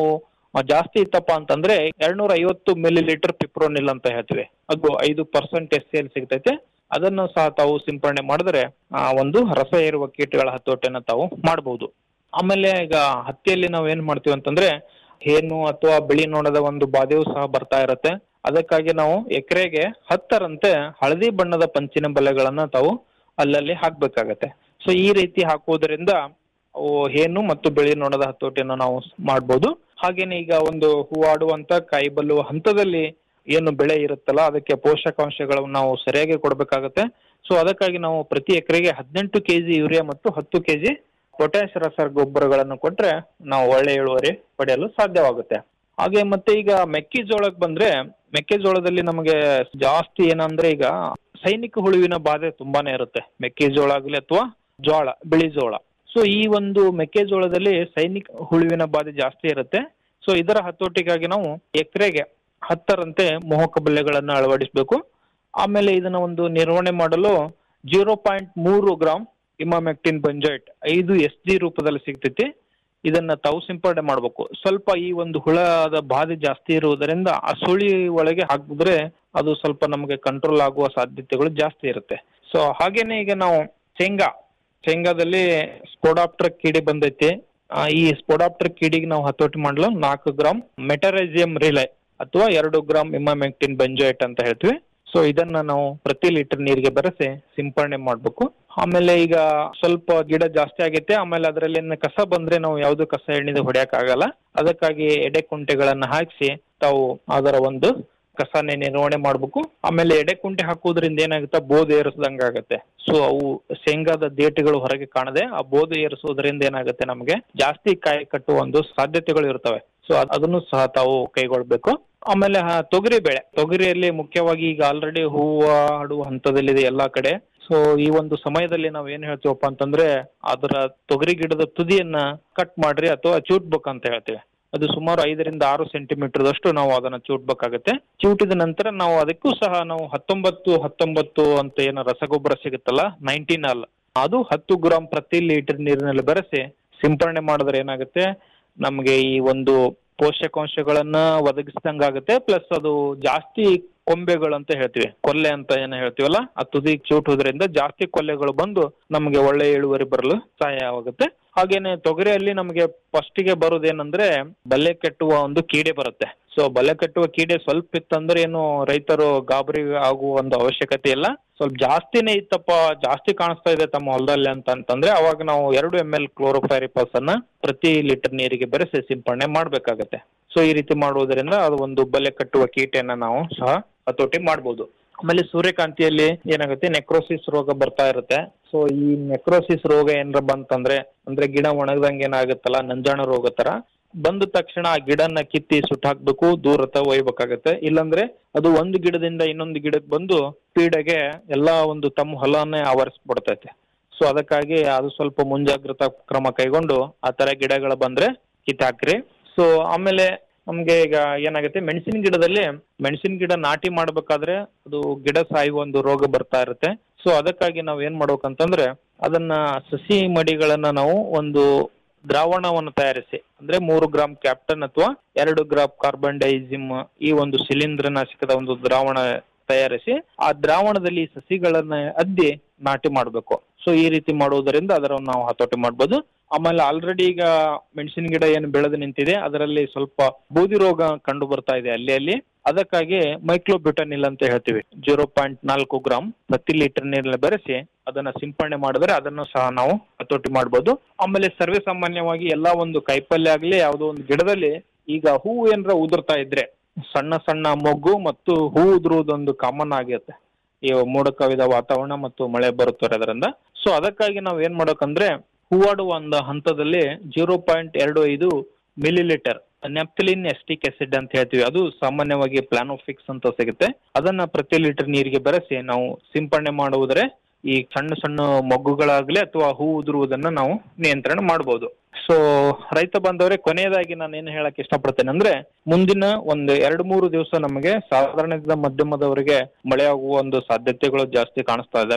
ಆ, ಜಾಸ್ತಿ ಇತ್ತಪ್ಪ ಅಂತಂದ್ರೆ ಎರಡ್ನೂರ ಐವತ್ತು ಮಿಲಿ ಲೀಟರ್ ಪಿಪ್ರೋನಿಲ್ ಅಂತ ಹೇಳ್ತೀವಿ ಅದು ಐದು ಪರ್ಸೆಂಟ್ ಎಸ್ ಎಲ್ ಸಿಗ್ತೈತೆ ಅದನ್ನು ಸಹ ತಾವು ಸಿಂಪರಣೆ ಮಾಡಿದ್ರೆ ಆ ಒಂದು ರಸ ಏರುವ ಕೀಟಗಳ ಹತೋಟಿಯನ್ನ ತಾವು ಮಾಡಬಹುದು ಆಮೇಲೆ ಈಗ ಹತ್ತಿಯಲ್ಲಿ ನಾವು ಏನ್ ಮಾಡ್ತೀವಿ ಅಂತಂದ್ರೆ ಹೇನು ಅಥವಾ ಬಿಳಿ ನೋಣದ ಒಂದು ಬಾಧೆಯೂ ಸಹ ಬರ್ತಾ ಇರುತ್ತೆ ಅದಕ್ಕಾಗಿ ನಾವು ಎಕರೆಗೆ ಹತ್ತರಂತೆ ಹಳದಿ ಬಣ್ಣದ ಪಂಚಿನ ಬಲೆಗಳನ್ನ ತಾವು ಅಲ್ಲಲ್ಲಿ ಹಾಕ್ಬೇಕಾಗತ್ತೆ ಸೊ ಈ ರೀತಿ ಹಾಕುವುದರಿಂದ ಅವು ಹೇನು ಮತ್ತು ಬಿಳಿ ನೋಣದ ಹತೋಟಿಯನ್ನು ನಾವು ಮಾಡ್ಬೋದು ಹಾಗೇನೆ ಈಗ ಒಂದು ಹೂವಾಡುವಂತ ಕಾಯಿ ಬಲ್ಲುವ ಹಂತದಲ್ಲಿ ಏನು ಬೆಳೆ ಇರುತ್ತಲ್ಲ ಅದಕ್ಕೆ ಪೋಷಕಾಂಶಗಳನ್ನು ನಾವು ಸರಿಯಾಗಿ ಕೊಡಬೇಕಾಗತ್ತೆ ಸೊ ಅದಕ್ಕಾಗಿ ನಾವು ಪ್ರತಿ ಎಕರೆಗೆ ಹದಿನೆಂಟು ಕೆಜಿ ಯೂರಿಯಾ ಮತ್ತು ಹತ್ತು ಕೆಜಿ ಪೊಟ್ಯಾಶ್ ರಸಗೊಬ್ಬರಗಳನ್ನು ಕೊಟ್ರೆ ನಾವು ಒಳ್ಳೆ ಇಳುವರಿ ಪಡೆಯಲು ಸಾಧ್ಯವಾಗುತ್ತೆ ಹಾಗೆ ಮತ್ತೆ ಈಗ ಮೆಕ್ಕೆಜೋಳಕ್ಕೆ ಬಂದ್ರೆ ಮೆಕ್ಕೆಜೋಳದಲ್ಲಿ ನಮಗೆ ಜಾಸ್ತಿ ಏನಂದ್ರೆ ಈಗ ಸೈನಿಕ ಹುಳುವಿನ ಬಾಧೆ ತುಂಬಾನೇ ಇರುತ್ತೆ ಮೆಕ್ಕೆಜೋಳ ಆಗಲಿ ಅಥವಾ ಜೋಳ ಬಿಳಿ ಜೋಳ ಸೊ ಈ ಒಂದು ಮೆಕ್ಕೆಜೋಳದಲ್ಲಿ ಸೈನಿಕ ಹುಳುವಿನ ಬಾಧೆ ಜಾಸ್ತಿ ಇರುತ್ತೆ ಸೊ ಇದರ ಹತೋಟಿಗಾಗಿ ನಾವು ಎಕರೆಗೆ ಹತ್ತರಂತೆ ಮೋಹಕ ಬಲ್ಲೆಗಳನ್ನು ಅಳವಡಿಸಬೇಕು ಆಮೇಲೆ ಇದನ್ನ ಒಂದು ನಿರ್ವಹಣೆ ಮಾಡಲು ಜೀರೋ ಪಾಯಿಂಟ್ ಮೂರು ಗ್ರಾಮ್ ಇಮಾಮೆಕ್ಟಿನ್ ಬಂಜೈಟ್ ಐದು ಎಸ್ ಜಿ ರೂಪದಲ್ಲಿ ಸಿಗ್ತೈತಿ ಇದನ್ನ ತಾವು ಸಿಂಪಡಣೆ ಮಾಡಬೇಕು ಸ್ವಲ್ಪ ಈ ಒಂದು ಹುಳದ ಬಾಧೆ ಜಾಸ್ತಿ ಇರುವುದರಿಂದ ಆ ಸುಳಿ ಒಳಗೆ ಹಾಕಿದ್ರೆ ಅದು ಸ್ವಲ್ಪ ನಮಗೆ ಕಂಟ್ರೋಲ್ ಆಗುವ ಸಾಧ್ಯತೆಗಳು ಜಾಸ್ತಿ ಇರುತ್ತೆ ಸೊ ಹಾಗೇನೆ ಈಗ ನಾವು ಶೇಂಗಾ ಶೇಂಗಾದಲ್ಲಿ ಸ್ಪೋಡಾಪ್ಟರ್ ಕೀಡೆ ಬಂದೈತಿ ಆ, ಈ ಸ್ಪೋಡಾಪ್ಟರ್ ಕೀಡಿಗೆ ನಾವು ಹತೋಟಿ ಮಾಡಲು ನಾಲ್ಕು ಗ್ರಾಮ್ ಮೆಟರೈಸಿಯಂ ರಿಲೈ ಅಥವಾ ಎರಡು ಗ್ರಾಮ್ ಇಮಾಮೆಕ್ಟಿನ್ ಬೆಂಜೋಯೇಟ್ ಅಂತ ಹೇಳ್ತೀವಿ ಸೊ ಇದನ್ನ ನಾವು ಪ್ರತಿ ಲೀಟರ್ ನೀರಿಗೆ ಬೆರೆಸಿ ಸಿಂಪರಣೆ ಮಾಡಬೇಕು ಆಮೇಲೆ ಈಗ ಸ್ವಲ್ಪ ಗಿಡ ಜಾಸ್ತಿ ಆಗೈತೆ ಆಮೇಲೆ ಅದರಲ್ಲಿ ಏನ್ ಕಸ ಬಂದ್ರೆ ನಾವು ಯಾವ್ದು ಕಸ ಎಣ್ಣಿದ ಹೊಡ್ಯಕ್ ಆಗಲ್ಲ ಅದಕ್ಕಾಗಿ ಎಡೆ ಕುಂಟೆಗಳನ್ನ ಹಾಕಿಸಿ ತಾವು ಅದರ ಒಂದು ಕಸನೇ ನಿರ್ವಹಣೆ ಮಾಡ್ಬೇಕು ಆಮೇಲೆ ಎಡೆ ಕುಂಟೆ ಹಾಕುವುದರಿಂದ ಏನಾಗುತ್ತೆ ಬೋಧೆ ಏರಿಸ್ದಂಗ ಆಗತ್ತೆ ಸೊ ಅವು ಶೇಂಗಾದ ದೇಟುಗಳು ಹೊರಗೆ ಕಾಣದೆ ಆ ಬೋಧೆ ಏರಿಸುವುದರಿಂದ ಏನಾಗುತ್ತೆ ನಮಗೆ ಜಾಸ್ತಿ ಕಾಯಿ ಕಟ್ಟುವ ಒಂದು ಸಾಧ್ಯತೆಗಳು ಇರ್ತವೆ ಸೊ ಅದನ್ನು ಸಹ ತಾವು ಕೈಗೊಳ್ಬೇಕು ಆಮೇಲೆ ಹ, ತೊಗರಿ ಬೆಳೆ ತೊಗರಿಯಲ್ಲಿ ಮುಖ್ಯವಾಗಿ ಈಗ ಆಲ್ರೆಡಿ ಹೂವು ಹಡುವ ಹಂತದಲ್ಲಿದೆ ಎಲ್ಲಾ ಕಡೆ ಸೊ ಈ ಒಂದು ಸಮಯದಲ್ಲಿ ನಾವ್ ಏನ್ ಹೇಳ್ತೀವಪ್ಪ ಅಂತಂದ್ರೆ ಅದರ ತೊಗರಿ ಗಿಡದ ತುದಿಯನ್ನ ಕಟ್ ಮಾಡ್ರಿ ಅಥವಾ ಚೂಟ್ಬೇಕು ಅಂತ ಹೇಳ್ತೇವೆ ಅದು ಸುಮಾರು ಐದರಿಂದ ಆರು ಸೆಂಟಿಮೀಟರ್ದಷ್ಟು ನಾವು ಅದನ್ನ ಚೂಟ್ಬೇಕಾಗತ್ತೆ ಚೂಟಿದ ನಂತರ ನಾವು ಅದಕ್ಕೂ ಸಹ ನಾವು ಹತ್ತೊಂಬತ್ತು ಹತ್ತೊಂಬತ್ತು ಅಂತ ಏನೋ ರಸಗೊಬ್ಬರ ಸಿಗುತ್ತಲ್ಲ ನೈನ್ಟೀನ್ ಅಲ್ ಅದು ಹತ್ತು ಗ್ರಾಂ ಪ್ರತಿ ಲೀಟರ್ ನೀರಿನಲ್ಲಿ ಬೆರೆಸಿ ಸಿಂಪರಣೆ ಮಾಡಿದ್ರೆ ಏನಾಗುತ್ತೆ ನಮಗೆ ಈ ಒಂದು ಪೋಷಕಾಂಶಗಳನ್ನ ಒದಗಿಸಿದಂಗಾಗುತ್ತೆ ಪ್ಲಸ್ ಅದು ಜಾಸ್ತಿ ಕೊಂಬೆಗಳು ಅಂತ ಹೇಳ್ತೀವಿ ಕೊಲ್ಲೆ ಅಂತ ಏನ್ ಹೇಳ್ತೀವಲ್ಲ ಆ ತುದಿ ಚೂಟುವುದರಿಂದ ಜಾಸ್ತಿ ಕೊಲ್ಲೆಗಳು ಬಂದು ನಮಗೆ ಒಳ್ಳೆ ಇಳುವರಿ ಬರಲು ಸಹಾಯವಾಗುತ್ತೆ ಹಾಗೇನೆ ತೊಗರಿಯಲ್ಲಿ ನಮಗೆ ಫಸ್ಟಿಗೆ ಬರುದೇನಂದ್ರೆ ಬಲೆ ಕೆಟ್ಟುವ ಒಂದು ಕೀಡೆ ಬರುತ್ತೆ ಸೊ ಬಲೆ ಕಟ್ಟುವ ಕೀಡೆ ಸ್ವಲ್ಪ ಇತ್ತಂದ್ರೆ ಏನು ರೈತರು ಗಾಬರಿ ಆಗುವ ಒಂದು ಅವಶ್ಯಕತೆ ಇಲ್ಲ ಸ್ವಲ್ಪ ಜಾಸ್ತಿನೇ ಇತ್ತಪ್ಪ ಜಾಸ್ತಿ ಕಾಣಿಸ್ತಾ ಇದೆ ತಮ್ಮ ಹೊಲದಲ್ಲಿ ಅಂತ ಅಂತಂದ್ರೆ ಅವಾಗ ನಾವು ಎರಡು ಎಂ ಎಲ್ ಕ್ಲೋರೋಫೈರಿಪಾಸ್ ಅನ್ನ ಪ್ರತಿ ಲೀಟರ್ ನೀರಿಗೆ ಬೆರೆಸಿ ಸಿಂಪರಣೆ ಮಾಡ್ಬೇಕಾಗತ್ತೆ ಸೊ ಈ ರೀತಿ ಮಾಡುವುದರಿಂದ ಅದು ಒಂದು ಬಲೆ ಕಟ್ಟುವ ಕೀಟೆಯನ್ನ ನಾವು ಸಹ ಹತೋಟಿ ಮಾಡ್ಬೋದು ಆಮೇಲೆ ಸೂರ್ಯಕಾಂತಿಯಲ್ಲಿ ಏನಾಗುತ್ತೆ ನೆಕ್ರೋಸಿಸ್ ರೋಗ ಬರ್ತಾ ಇರುತ್ತೆ ಸೊ ಈ ನೆಕ್ರೋಸಿಸ್ ರೋಗ ಏನಾರ ಬಂತಂದ್ರೆ ಅಂದ್ರೆ ಗಿಡ ಒಣಗ್ದಂಗೆ ಏನಾಗುತ್ತಲ್ಲ ನಂಜಾಣ ರೋಗ ತರ ಬಂದ ತಕ್ಷಣ ಆ ಗಿಡನ ಕಿತ್ತಿ ಸುಟ್ಟಾಕ್ಬೇಕು ದೂರ ತ ಒಯ್ಬೇಕಾಗತ್ತೆ ಇಲ್ಲಾಂದ್ರೆ ಅದು ಒಂದು ಗಿಡದಿಂದ ಇನ್ನೊಂದು ಗಿಡಕ್ಕೆ ಬಂದು ಪೀಡೆಗೆ ಎಲ್ಲಾ ಒಂದು ತಮ್ಮ ಹೊಲನೇ ಆವರಿಸ್ಬಿಡ್ತೈತೆ ಸೊ ಅದಕ್ಕಾಗಿ ಅದು ಸ್ವಲ್ಪ ಮುಂಜಾಗ್ರತಾ ಕ್ರಮ ಕೈಗೊಂಡು ಆ ತರ ಗಿಡಗಳು ಬಂದ್ರೆ ಕಿತ್ತಾಕ್ರಿ ಸೊ ಆಮೇಲೆ ನಮ್ಗೆ ಈಗ ಏನಾಗುತ್ತೆ ಮೆಣಸಿನ ಗಿಡದಲ್ಲಿ ಮೆಣಸಿನ ಗಿಡ ನಾಟಿ ಮಾಡ್ಬೇಕಾದ್ರೆ ಅದು ಗಿಡ ಸಾಯುವ ಒಂದು ರೋಗ ಬರ್ತಾ ಇರುತ್ತೆ ಸೊ ಅದಕ್ಕಾಗಿ ನಾವು ಏನ್ ಮಾಡ್ಬೇಕಂತಂದ್ರೆ ಅದನ್ನ ಸಸಿ ಮಡಿಗಳನ್ನ ನಾವು ಒಂದು ದ್ರಾವಣವನ್ನು ತಯಾರಿಸಿ ಅಂದ್ರೆ ಮೂರು ಗ್ರಾಮ್ ಕ್ಯಾಪ್ಟನ್ ಅಥವಾ ಎರಡು ಗ್ರಾಮ್ ಕಾರ್ಬನ್ ಡೈಸಿಮ್ ಈ ಒಂದು ಶಿಲೀಂಧ್ರನಾಶಕದ ಒಂದು ದ್ರಾವಣ ತಯಾರಿಸಿ ಆ ದ್ರಾವಣದಲ್ಲಿ ಈ ಸಸಿಗಳನ್ನ ಅದ್ದಿ ನಾಟಿ ಮಾಡಬೇಕು ಸೊ ಈ ರೀತಿ ಮಾಡುವುದರಿಂದ ಅದರ ನಾವು ಹತೋಟಿ ಮಾಡ್ಬೋದು ಆಮೇಲೆ ಆಲ್ರೆಡಿ ಈಗ ಮೆಣಸಿನ ಗಿಡ ಏನು ಬೆಳೆದು ನಿಂತಿದೆ ಅದರಲ್ಲಿ ಸ್ವಲ್ಪ ಬೂದಿ ರೋಗ ಕಂಡು ಬರ್ತಾ ಇದೆ ಅಲ್ಲಿ ಅಲ್ಲಿ ಅದಕ್ಕಾಗಿ ಮೈಕ್ಲೋಬ್ಯೂಟನಿಲ್ ಅಂತ ಹೇಳ್ತೀವಿ ಜೀರೋ ಪಾಯಿಂಟ್ ನಾಲ್ಕು ಗ್ರಾಮ್ ಪ್ರತಿ ಲೀಟರ್ ನೀರಲ್ಲಿ ಬೆರೆಸಿ ಅದನ್ನ ಸಿಂಪರಣೆ ಮಾಡಿದ್ರೆ ಅದನ್ನು ಸಹ ನಾವು ಹತೋಟಿ ಮಾಡ್ಬೋದು ಆಮೇಲೆ ಸರ್ವೇ ಸಾಮಾನ್ಯವಾಗಿ ಎಲ್ಲಾ ಒಂದು ಕಾಯಿಪಲ್ಯ ಆಗ್ಲಿ ಯಾವುದೋ ಒಂದು ಗಿಡದಲ್ಲಿ ಈಗ ಹೂವು ಏನಾರ ಉದುರ್ತಾ ಇದ್ರೆ ಸಣ್ಣ ಸಣ್ಣ ಮೊಗ್ಗು ಮತ್ತು ಹೂ ಉದುರುವುದೊಂದು ಕಾಮನ್ ಆಗಿರುತ್ತೆ ಈ ಮೋಡ ಕವಿದ ವಾತಾವರಣ ಮತ್ತು ಮಳೆ ಬರುತ್ತಿರೋದ್ರಿಂದ ಸೊ ಅದಕ್ಕಾಗಿ ನಾವು ಏನ್ ಮಾಡ್ಬೇಕಂದ್ರೆ ಹೂವಾಡುವ ಒಂದು ಹಂತದಲ್ಲಿ ಜೀರೋ ಪಾಯಿಂಟ್ ಎರಡು ಐದು millilitre naphthalene acetic acid ಅಂತ ಹೇಳ್ತೀವಿ ಅದು ಸಾಮಾನ್ಯವಾಗಿ ಪ್ಲಾನೋಫಿಕ್ಸ್ ಅಂತ ಸಿಗುತ್ತೆ ಅದನ್ನ ಪ್ರತಿ ಲೀಟರ್ ನೀರಿಗೆ ಬೆರೆಸಿ ನಾವು ಸಿಂಪರಣೆ ಮಾಡುವುದರೆ ಈ ಸಣ್ಣ ಸಣ್ಣ ಮೊಗ್ಗುಗಳಾಗ್ಲಿ ಅಥವಾ ಹೂ ಉದುರುವುದನ್ನ ನಾವು ನಿಯಂತ್ರಣ ಮಾಡಬಹುದು ಸೊ ರೈತ ಬಾಂಧವರೇ ಕೊನೆಯದಾಗಿ ನಾನು ಏನು ಹೇಳಕ್ ಇಷ್ಟಪಡ್ತೇನೆ ಅಂದ್ರೆ ಮುಂದಿನ ಒಂದು ಎರಡು ಮೂರು ದಿವಸ ನಮಗೆ ಸಾಧಾರಣದಿಂದ ಮಧ್ಯಮದವರೆಗೆ ಮಳೆ ಆಗುವ ಒಂದು ಸಾಧ್ಯತೆಗಳು ಜಾಸ್ತಿ ಕಾಣಿಸ್ತಾ ಇದಾವೆ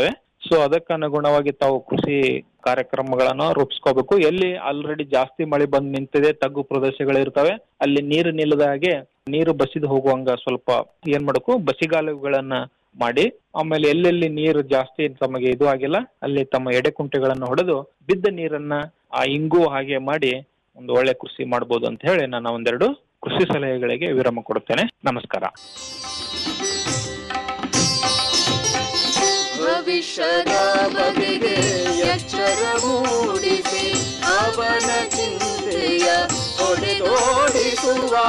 ಸೊ ಅದಕ್ಕನುಗುಣವಾಗಿ ತಾವು ಕೃಷಿ ಕಾರ್ಯಕ್ರಮಗಳನ್ನ ರೂಪಿಸ್ಕೋಬೇಕು ಎಲ್ಲಿ ಆಲ್ರೆಡಿ ಜಾಸ್ತಿ ಮಳೆ ಬಂದು ನಿಂತಿದೆ ತಗ್ಗು ಪ್ರದೇಶಗಳಿರ್ತವೆ ಅಲ್ಲಿ ನೀರು ನಿಲ್ಲದ ಹಾಗೆ ನೀರು ಬಸಿದು ಹೋಗುವಂಗ ಸ್ವಲ್ಪ ಏನ್ ಮಾಡಬೇಕು ಬಸಿಗಾಲುಗಳನ್ನ ಮಾಡಿ ಆಮೇಲೆ ಎಲ್ಲೆಲ್ಲಿ ನೀರು ಜಾಸ್ತಿ ತಮಗೆ ಇದು ಆಗಿಲ್ಲ ಅಲ್ಲಿ ತಮ್ಮ ಎಡೆಕುಂಟೆಗಳನ್ನ ಹೊಡೆದು ಬಿದ್ದ ನೀರನ್ನ ಆ ಇಂಗು ಹಾಗೆ ಮಾಡಿ ಒಂದು ಒಳ್ಳೆ ಕೃಷಿ ಮಾಡ್ಬೋದು ಅಂತ ಹೇಳಿ ನಾನು ಒಂದೆರಡು ಕೃಷಿ ಸಲಹೆಗಳಿಗೆ ವಿರಾಮ ಕೊಡುತ್ತೇನೆ ನಮಸ್ಕಾರ ಭವಿಷ್ಯದ ಬಗೆಗೆ ಎಚ್ಚರ ಮೂಡಿಸಿ ಅವನ ಚಿಂತೆಯ ಹೊಡೆದೋಡಿಸುವ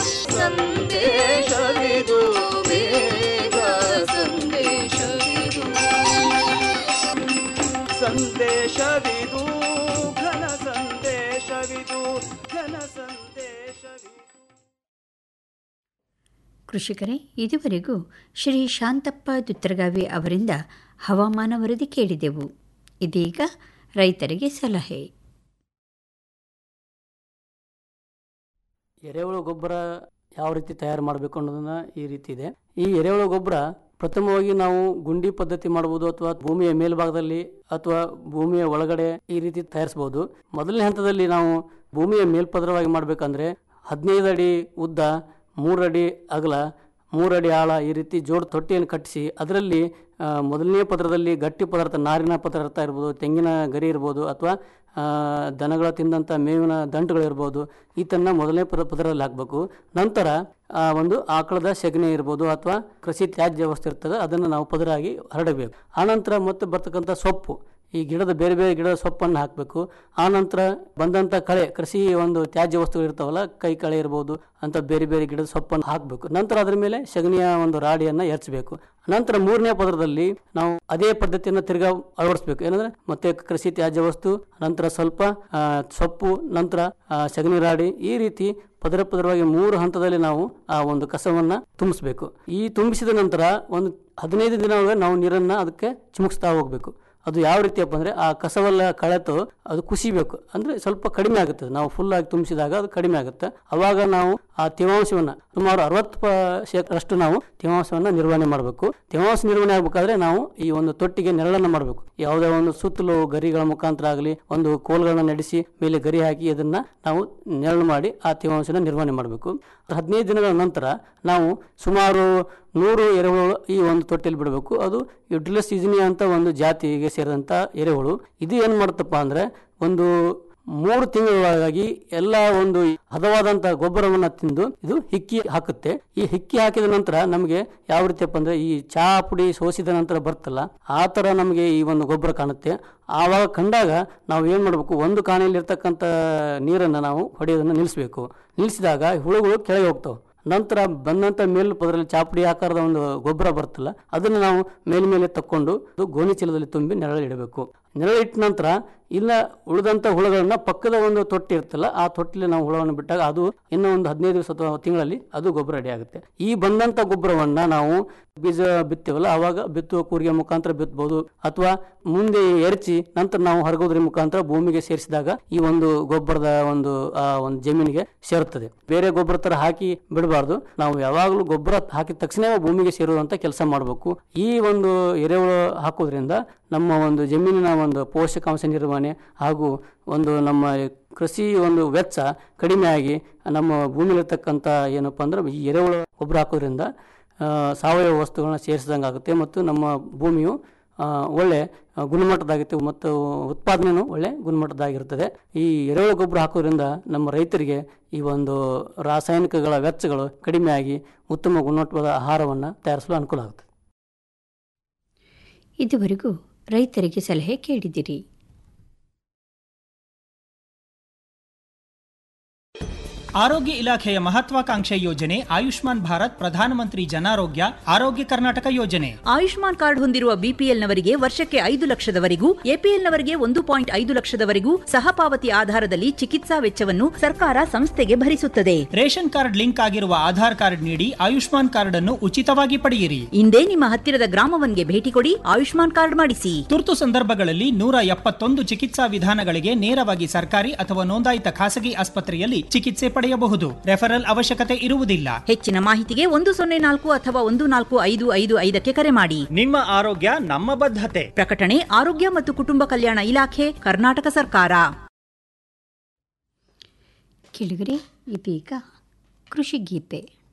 ಸಂದೇಶವಿದು ಬೇಗ ಸಂದೇಶವಿದು ಸಂದೇಶವಿದು ಘನ ಸಂದೇಶವಿದು ಘನ ಸಂದೇಶವಿದು ಕೃಷಿಕರೇ ಇದುವರೆಗೂ ಶ್ರೀ ಶಾಂತಪ್ಪ ದುತ್ತರಗಾವಿ ಅವರಿಂದ ಹವಾಮಾನ ವರದಿ ಕೇಳಿದೆವು ಇದೀಗ ರೈತರಿಗೆ ಸಲಹೆ ಎರೆಹುಳು ಗೊಬ್ಬರ ಯಾವ ರೀತಿ ತಯಾರು ಮಾಡಬೇಕು ಅನ್ನೋದನ್ನ ಈ ರೀತಿ ಇದೆ ಈ ಎರೆಹುಳು ಗೊಬ್ಬರ ಪ್ರಥಮವಾಗಿ ನಾವು ಗುಂಡಿ ಪದ್ಧತಿ ಮಾಡಬಹುದು ಅಥವಾ ಭೂಮಿಯ ಮೇಲ್ಭಾಗದಲ್ಲಿ ಅಥವಾ ಭೂಮಿಯ ಒಳಗಡೆ ಈ ರೀತಿ ತಯಾರಿಸಬಹುದು ಮೊದಲನೇ ಹಂತದಲ್ಲಿ ನಾವು ಭೂಮಿಯ ಮೇಲ್ಪದರವಾಗಿ ಮಾಡಬೇಕಂದ್ರೆ ಹದಿನೈದು ಅಡಿ ಉದ್ದ ಮೂರು ಅಡಿ ಅಗಲ ಮೂರು ಅಡಿ ಆಳ ಈ ರೀತಿ ಜೋಡು ತೊಟ್ಟಿಯನ್ನು ಕಟ್ಟಿಸಿ ಅದರಲ್ಲಿ ಆ, ಮೊದಲನೇ ಪದರದಲ್ಲಿ ಗಟ್ಟಿ ಪದಾರ್ಥ ನಾರಿನ ಪದಾರ್ಥ ಇರ್ಬೋದು ತೆಂಗಿನ ಗರಿ ಇರ್ಬೋದು ಅಥವಾ ಆ, ದನಗಳ ತಿಂದಂಥ ಮೇವಿನ ದಂಟುಗಳಿರ್ಬೋದು ಈತನ್ನ ಮೊದಲನೇ ಪದ ಪದರದಲ್ಲಿ ಹಾಕಬೇಕು ನಂತರ ಆ, ಒಂದು ಆಕಳದ ಸೆಗಣಿ ಇರ್ಬೋದು ಅಥವಾ ಕೃಷಿ ತ್ಯಾಜ್ಯ ವಸ್ತು ಇರ್ತದೆ ಅದನ್ನು ನಾವು ಪದರಾಗಿ ಹರಡಬೇಕು ಆನಂತರ ಮತ್ತೆ ಬರ್ತಕ್ಕಂಥ ಸೊಪ್ಪು ಈ ಗಿಡದ ಬೇರೆ ಬೇರೆ ಗಿಡದ ಸೊಪ್ಪನ್ನು ಹಾಕಬೇಕು ಆನಂತರ ಬಂದಂಥ ಕಳೆ ಕೃಷಿ ಒಂದು ತ್ಯಾಜ್ಯ ವಸ್ತುಗಳು ಇರ್ತಾವಲ್ಲ ಕೈ ಕಳೆ ಇರ್ಬೋದು ಅಂತ ಬೇರೆ ಬೇರೆ ಗಿಡದ ಸೊಪ್ಪನ್ನು ಹಾಕಬೇಕು ನಂತರ ಅದರ ಮೇಲೆ ಸಗಣಿಯ ಒಂದು ರಾಡಿಯನ್ನು ಎರಚಬೇಕು ನಂತರ ಮೂರನೇ ಪದರದಲ್ಲಿ ನಾವು ಅದೇ ಪದ್ಧತಿಯನ್ನು ತಿರ್ಗಾ ಅಳವಡಿಸಬೇಕು ಏನಂದ್ರೆ ಮತ್ತೆ ಕೃಷಿ ತ್ಯಾಜ್ಯ ವಸ್ತು ನಂತರ ಸ್ವಲ್ಪ ಆ, ಸೊಪ್ಪು ನಂತರ ಆ, ಸಗಣಿ ರಾಡಿ ಈ ರೀತಿ ಪದರ ಪದರವಾಗಿ ಮೂರು ಹಂತದಲ್ಲಿ ನಾವು ಆ ಒಂದು ಕಸವನ್ನ ತುಂಬಿಸ್ಬೇಕು ಈ ತುಂಬಿಸಿದ ನಂತರ ಒಂದು ಹದಿನೈದು ದಿನ ನಾವು ನೀರನ್ನ ಅದಕ್ಕೆ ಚಿಮುಕ್ಸ್ತಾ ಹೋಗ್ಬೇಕು ಅದು ಯಾವ ರೀತಿಯಪ್ಪ ಅಂದರೆ ಆ ಕಸವೆಲ್ಲ ಕಳೆತು ಅದು ಕುಸಿಬೇಕು ಅಂದರೆ ಸ್ವಲ್ಪ ಕಡಿಮೆ ಆಗುತ್ತೆ ನಾವು ಫುಲ್ ಆಗಿ ತುಂಬಿಸಿದಾಗ ಅದು ಕಡಿಮೆ ಆಗುತ್ತೆ ಅವಾಗ ನಾವು ಆ ತೇವಾಂಶವನ್ನು ಸುಮಾರು ಅರವತ್ತು ಶೇಕಡಷ್ಟು ನಾವು ತೇವಾಂಶವನ್ನು ನಿರ್ವಹಣೆ ಮಾಡಬೇಕು ತೇವಾಂಶ ನಿರ್ವಹಣೆ ಆಗಬೇಕಾದ್ರೆ ನಾವು ಈ ಒಂದು ತೊಟ್ಟಿಗೆ ನೆರಳನ್ನು ಮಾಡಬೇಕು ಯಾವುದೇ ಒಂದು ಸುತ್ತಲೂ ಗರಿಗಳ ಮುಖಾಂತರ ಆಗಲಿ ಒಂದು ಕೋಲ್ಗಳನ್ನ ನಡೆಸಿ ಮೇಲೆ ಗರಿ ಹಾಕಿ ಅದನ್ನ ನಾವು ನೆರಳು ಮಾಡಿ ಆ ತೇವಾಂಶನ ನಿರ್ವಹಣೆ ಮಾಡಬೇಕು ಹದಿನೈದು ದಿನಗಳ ನಂತರ ನಾವು ಸುಮಾರು ನೂರು ಎರೆಹುಳು ಈ ಒಂದು ತೊಟ್ಟಿಯಲ್ಲಿ ಬಿಡಬೇಕು ಅದು ಯುಡ್ರಿಲಸ್ ಇಜಿನಿಯಾ ಅಂತ ಒಂದು ಜಾತಿಗೆ ಸೇರಿದಂಥ ಎರೆಹುಳು ಇದು ಏನು ಮಾಡುತ್ತಪ್ಪ ಅಂದರೆ ಒಂದು ಮೂರು ತಿಂಗಳೊಳಗಾಗಿ ಎಲ್ಲ ಒಂದು ಹದವಾದಂಥ ಗೊಬ್ಬರವನ್ನು ತಿಂದು ಇದು ಹಿಕ್ಕಿ ಹಾಕುತ್ತೆ ಈ ಹಿಕ್ಕಿ ಹಾಕಿದ ನಂತರ ನಮಗೆ ಯಾವ ರೀತಿಯಪ್ಪ ಅಂದರೆ ಈ ಚಹಾ ಪುಡಿ ಸೋಸಿದ ನಂತರ ಬರ್ತಲ್ಲ ಆ ಥರ ನಮಗೆ ಈ ಒಂದು ಗೊಬ್ಬರ ಕಾಣುತ್ತೆ ಆವಾಗ ಕಂಡಾಗ ನಾವು ಏನು ಮಾಡಬೇಕು ಒಂದು ಕಾಣೆಯಲ್ಲಿ ಇರ್ತಕ್ಕಂಥ ನೀರನ್ನು ನಾವು ಹೊಡೆಯೋದನ್ನು ನಿಲ್ಲಿಸಬೇಕು ನಿಲ್ಲಿಸಿದಾಗ ಹುಳುಗಳು ಕೆಳಗೆ ಹೋಗ್ತಾವೆ ನಂತರ ಬಂದಂಥ ಮೇಲು ಪದರಲ್ಲಿ ಚಾಪುಡಿ ಆಕಾರದ ಒಂದು ಗೊಬ್ಬರ ಬರ್ತಲ್ಲ ಅದನ್ನು ನಾವು ಮೇಲ್ಮೇಲೆ ತಕ್ಕೊಂಡು ಅದು ಗೋಣಿ ಚೀಲದಲ್ಲಿ ತುಂಬಿ ನೆರಳು ಇಡಬೇಕು ನೆರಳು ಇಟ್ಟ ನಂತರ ಇಲ್ಲ ಉಳಿದಂಥ ಹುಳುಗಳನ್ನ ಪಕ್ಕದ ಒಂದು ತೊಟ್ಟಿ ಇರ್ತಲ್ಲ ಆ ತೊಟ್ಟಿಲಿ ನಾವು ಹುಳವನ್ನು ಬಿಟ್ಟಾಗ ಅದು ಇನ್ನೂ ಒಂದು ಹದಿನೈದು ದಿವಸ ಅಥವಾ ತಿಂಗಳಲ್ಲಿ ಅದು ಗೊಬ್ಬರ ರೆಡಿ ಆಗುತ್ತೆ ಈ ಬಂದಂಥ ಗೊಬ್ಬರವನ್ನ ನಾವು ಬೀಜ ಬಿತ್ತೇವಲ್ಲ ಆವಾಗ ಬಿತ್ತುವ ಕೂರಿಗೆ ಮುಖಾಂತರ ಬಿತ್ತಬಹುದು ಅಥವಾ ಮುಂದೆ ಎರಚಿ ನಂತರ ನಾವು ಹರಗೋದ್ರ ಮುಖಾಂತರ ಭೂಮಿಗೆ ಸೇರಿಸಿದಾಗ ಈ ಒಂದು ಗೊಬ್ಬರದ ಒಂದು ಆ ಒಂದು ಜಮೀನಿಗೆ ಸೇರುತ್ತದೆ ಬೇರೆ ಗೊಬ್ಬರ ತರ ಹಾಕಿ ಬಿಡಬಾರ್ದು ನಾವು ಯಾವಾಗಲೂ ಗೊಬ್ಬರ ಹಾಕಿದ ತಕ್ಷಣ ಭೂಮಿಗೆ ಸೇರುವಂತ ಕೆಲಸ ಮಾಡಬೇಕು ಈ ಒಂದು ಎರೆಹುಳು ಹಾಕೋದ್ರಿಂದ ನಮ್ಮ ಒಂದು ಜಮೀನಿನ ಒಂದು ಪೋಷಕಾಂಶ ನಿರ್ವಹಣೆ ಹಾಗೂ ಒಂದು ನಮ್ಮ ಕೃಷಿ ಒಂದು ವೆಚ್ಚ ಕಡಿಮೆ ಆಗಿ ನಮ್ಮ ಭೂಮಿಲಿರ್ತಕ್ಕಂಥ ಏನಪ್ಪ ಅಂದ್ರೆ ಈ ಎರೆಹುಳು ಗೊಬ್ಬರ ಹಾಕೋದ್ರಿಂದ ಆ, ಸಾವಯವ ವಸ್ತುಗಳನ್ನ ಸೇರಿಸಿದಂಗೆ ಆಗುತ್ತೆ ಮತ್ತು ನಮ್ಮ ಭೂಮಿಯು ಆ, ಒಳ್ಳೆ ಆ, ಗುಣಮಟ್ಟದಾಗಿತ್ತು ಮತ್ತು ಉತ್ಪಾದನೆಯೂ ಒಳ್ಳೆ ಗುಣಮಟ್ಟದಾಗಿರ್ತದೆ ಈ ಎರೆಹುಳು ಗೊಬ್ಬರ ಹಾಕೋದ್ರಿಂದ ನಮ್ಮ ರೈತರಿಗೆ ಈ ಒಂದು ರಾಸಾಯನಿಕಗಳ ವೆಚ್ಚಗಳು ಕಡಿಮೆಯಾಗಿ ಉತ್ತಮ ಗುಣಮಟ್ಟದ ಆಹಾರವನ್ನು ತಯಾರಿಸಲು ಅನುಕೂಲ ಆಗುತ್ತೆ ಇದುವರೆಗೂ ರೈತರಿಗೆ ಸಲಹೆ ಕೇಳಿದಿರಿ ಆರೋಗ್ಯ ಇಲಾಖೆಯ ಮಹತ್ವಾಕಾಂಕ್ಷೆ ಯೋಜನೆ ಆಯುಷ್ಮಾನ್ ಭಾರತ್ ಪ್ರಧಾನಮಂತ್ರಿ ಜನಾರೋಗ್ಯ ಆರೋಗ್ಯ ಕರ್ನಾಟಕ ಯೋಜನೆ ಆಯುಷ್ಮಾನ್ ಕಾರ್ಡ್ ಹೊಂದಿರುವ ಬಿಪಿಎಲ್ನವರಿಗೆ ವರ್ಷಕ್ಕೆ ಐದು ಲಕ್ಷದವರೆಗೂ ಎಪಿಎಲ್ನವರಿಗೆ ಒಂದು ಪಾಯಿಂಟ್ ಐದು ಲಕ್ಷದವರೆಗೂ ಸಹಪಾವತಿ ಆಧಾರದಲ್ಲಿ ಚಿಕಿತ್ಸಾ ವೆಚ್ಚವನ್ನು ಸರ್ಕಾರ ಸಂಸ್ಥೆಗೆ ಭರಿಸುತ್ತದೆ ರೇಷನ್ ಕಾರ್ಡ್ ಲಿಂಕ್ ಆಗಿರುವ ಆಧಾರ್ ಕಾರ್ಡ್ ನೀಡಿ ಆಯುಷ್ಮಾನ್ ಕಾರ್ಡ್ ಅನ್ನು ಉಚಿತವಾಗಿ ಪಡೆಯಿರಿ ಇಂದೇ ನಿಮ್ಮ ಹತ್ತಿರದ ಗ್ರಾಮವನ್ಗೆ ಭೇಟಿ ಕೊಡಿ ಆಯುಷ್ಮಾನ್ ಕಾರ್ಡ್ ಮಾಡಿಸಿ ತುರ್ತು ಸಂದರ್ಭಗಳಲ್ಲಿ ನೂರ ಎಪ್ಪತ್ತೊಂದು ಚಿಕಿತ್ಸಾ ವಿಧಾನಗಳಿಗೆ ನೇರವಾಗಿ ಸರ್ಕಾರಿ ಅಥವಾ ನೋಂದಾಯಿತ ಖಾಸಗಿ ಆಸ್ಪತ್ರೆಯಲ್ಲಿ ಚಿಕಿತ್ಸೆ ಪಡೆಯಬಹುದು ಪಡೆಯಬಹುದು ರೆಫರಲ್ ಅವಶ್ಯಕತೆ ಇರುವುದಿಲ್ಲ ಹೆಚ್ಚಿನ ಮಾಹಿತಿಗೆ ಒಂದು ಸೊನ್ನೆ ನಾಲ್ಕು ಅಥವಾ ಒಂದು ನಾಲ್ಕು ಐದು ಐದು ಐದಕ್ಕೆ ಕರೆ ಮಾಡಿ ನಿಮ್ಮ ಆರೋಗ್ಯ ನಮ್ಮ ಬದ್ಧತೆ ಪ್ರಕಟಣೆ ಆರೋಗ್ಯ ಮತ್ತು ಕುಟುಂಬ ಕಲ್ಯಾಣ ಇಲಾಖೆ ಕರ್ನಾಟಕ ಸರ್ಕಾರ ಕೆಳಗರೆ ಇದೀಗ ಕೃಷಿ ಗೀತೆ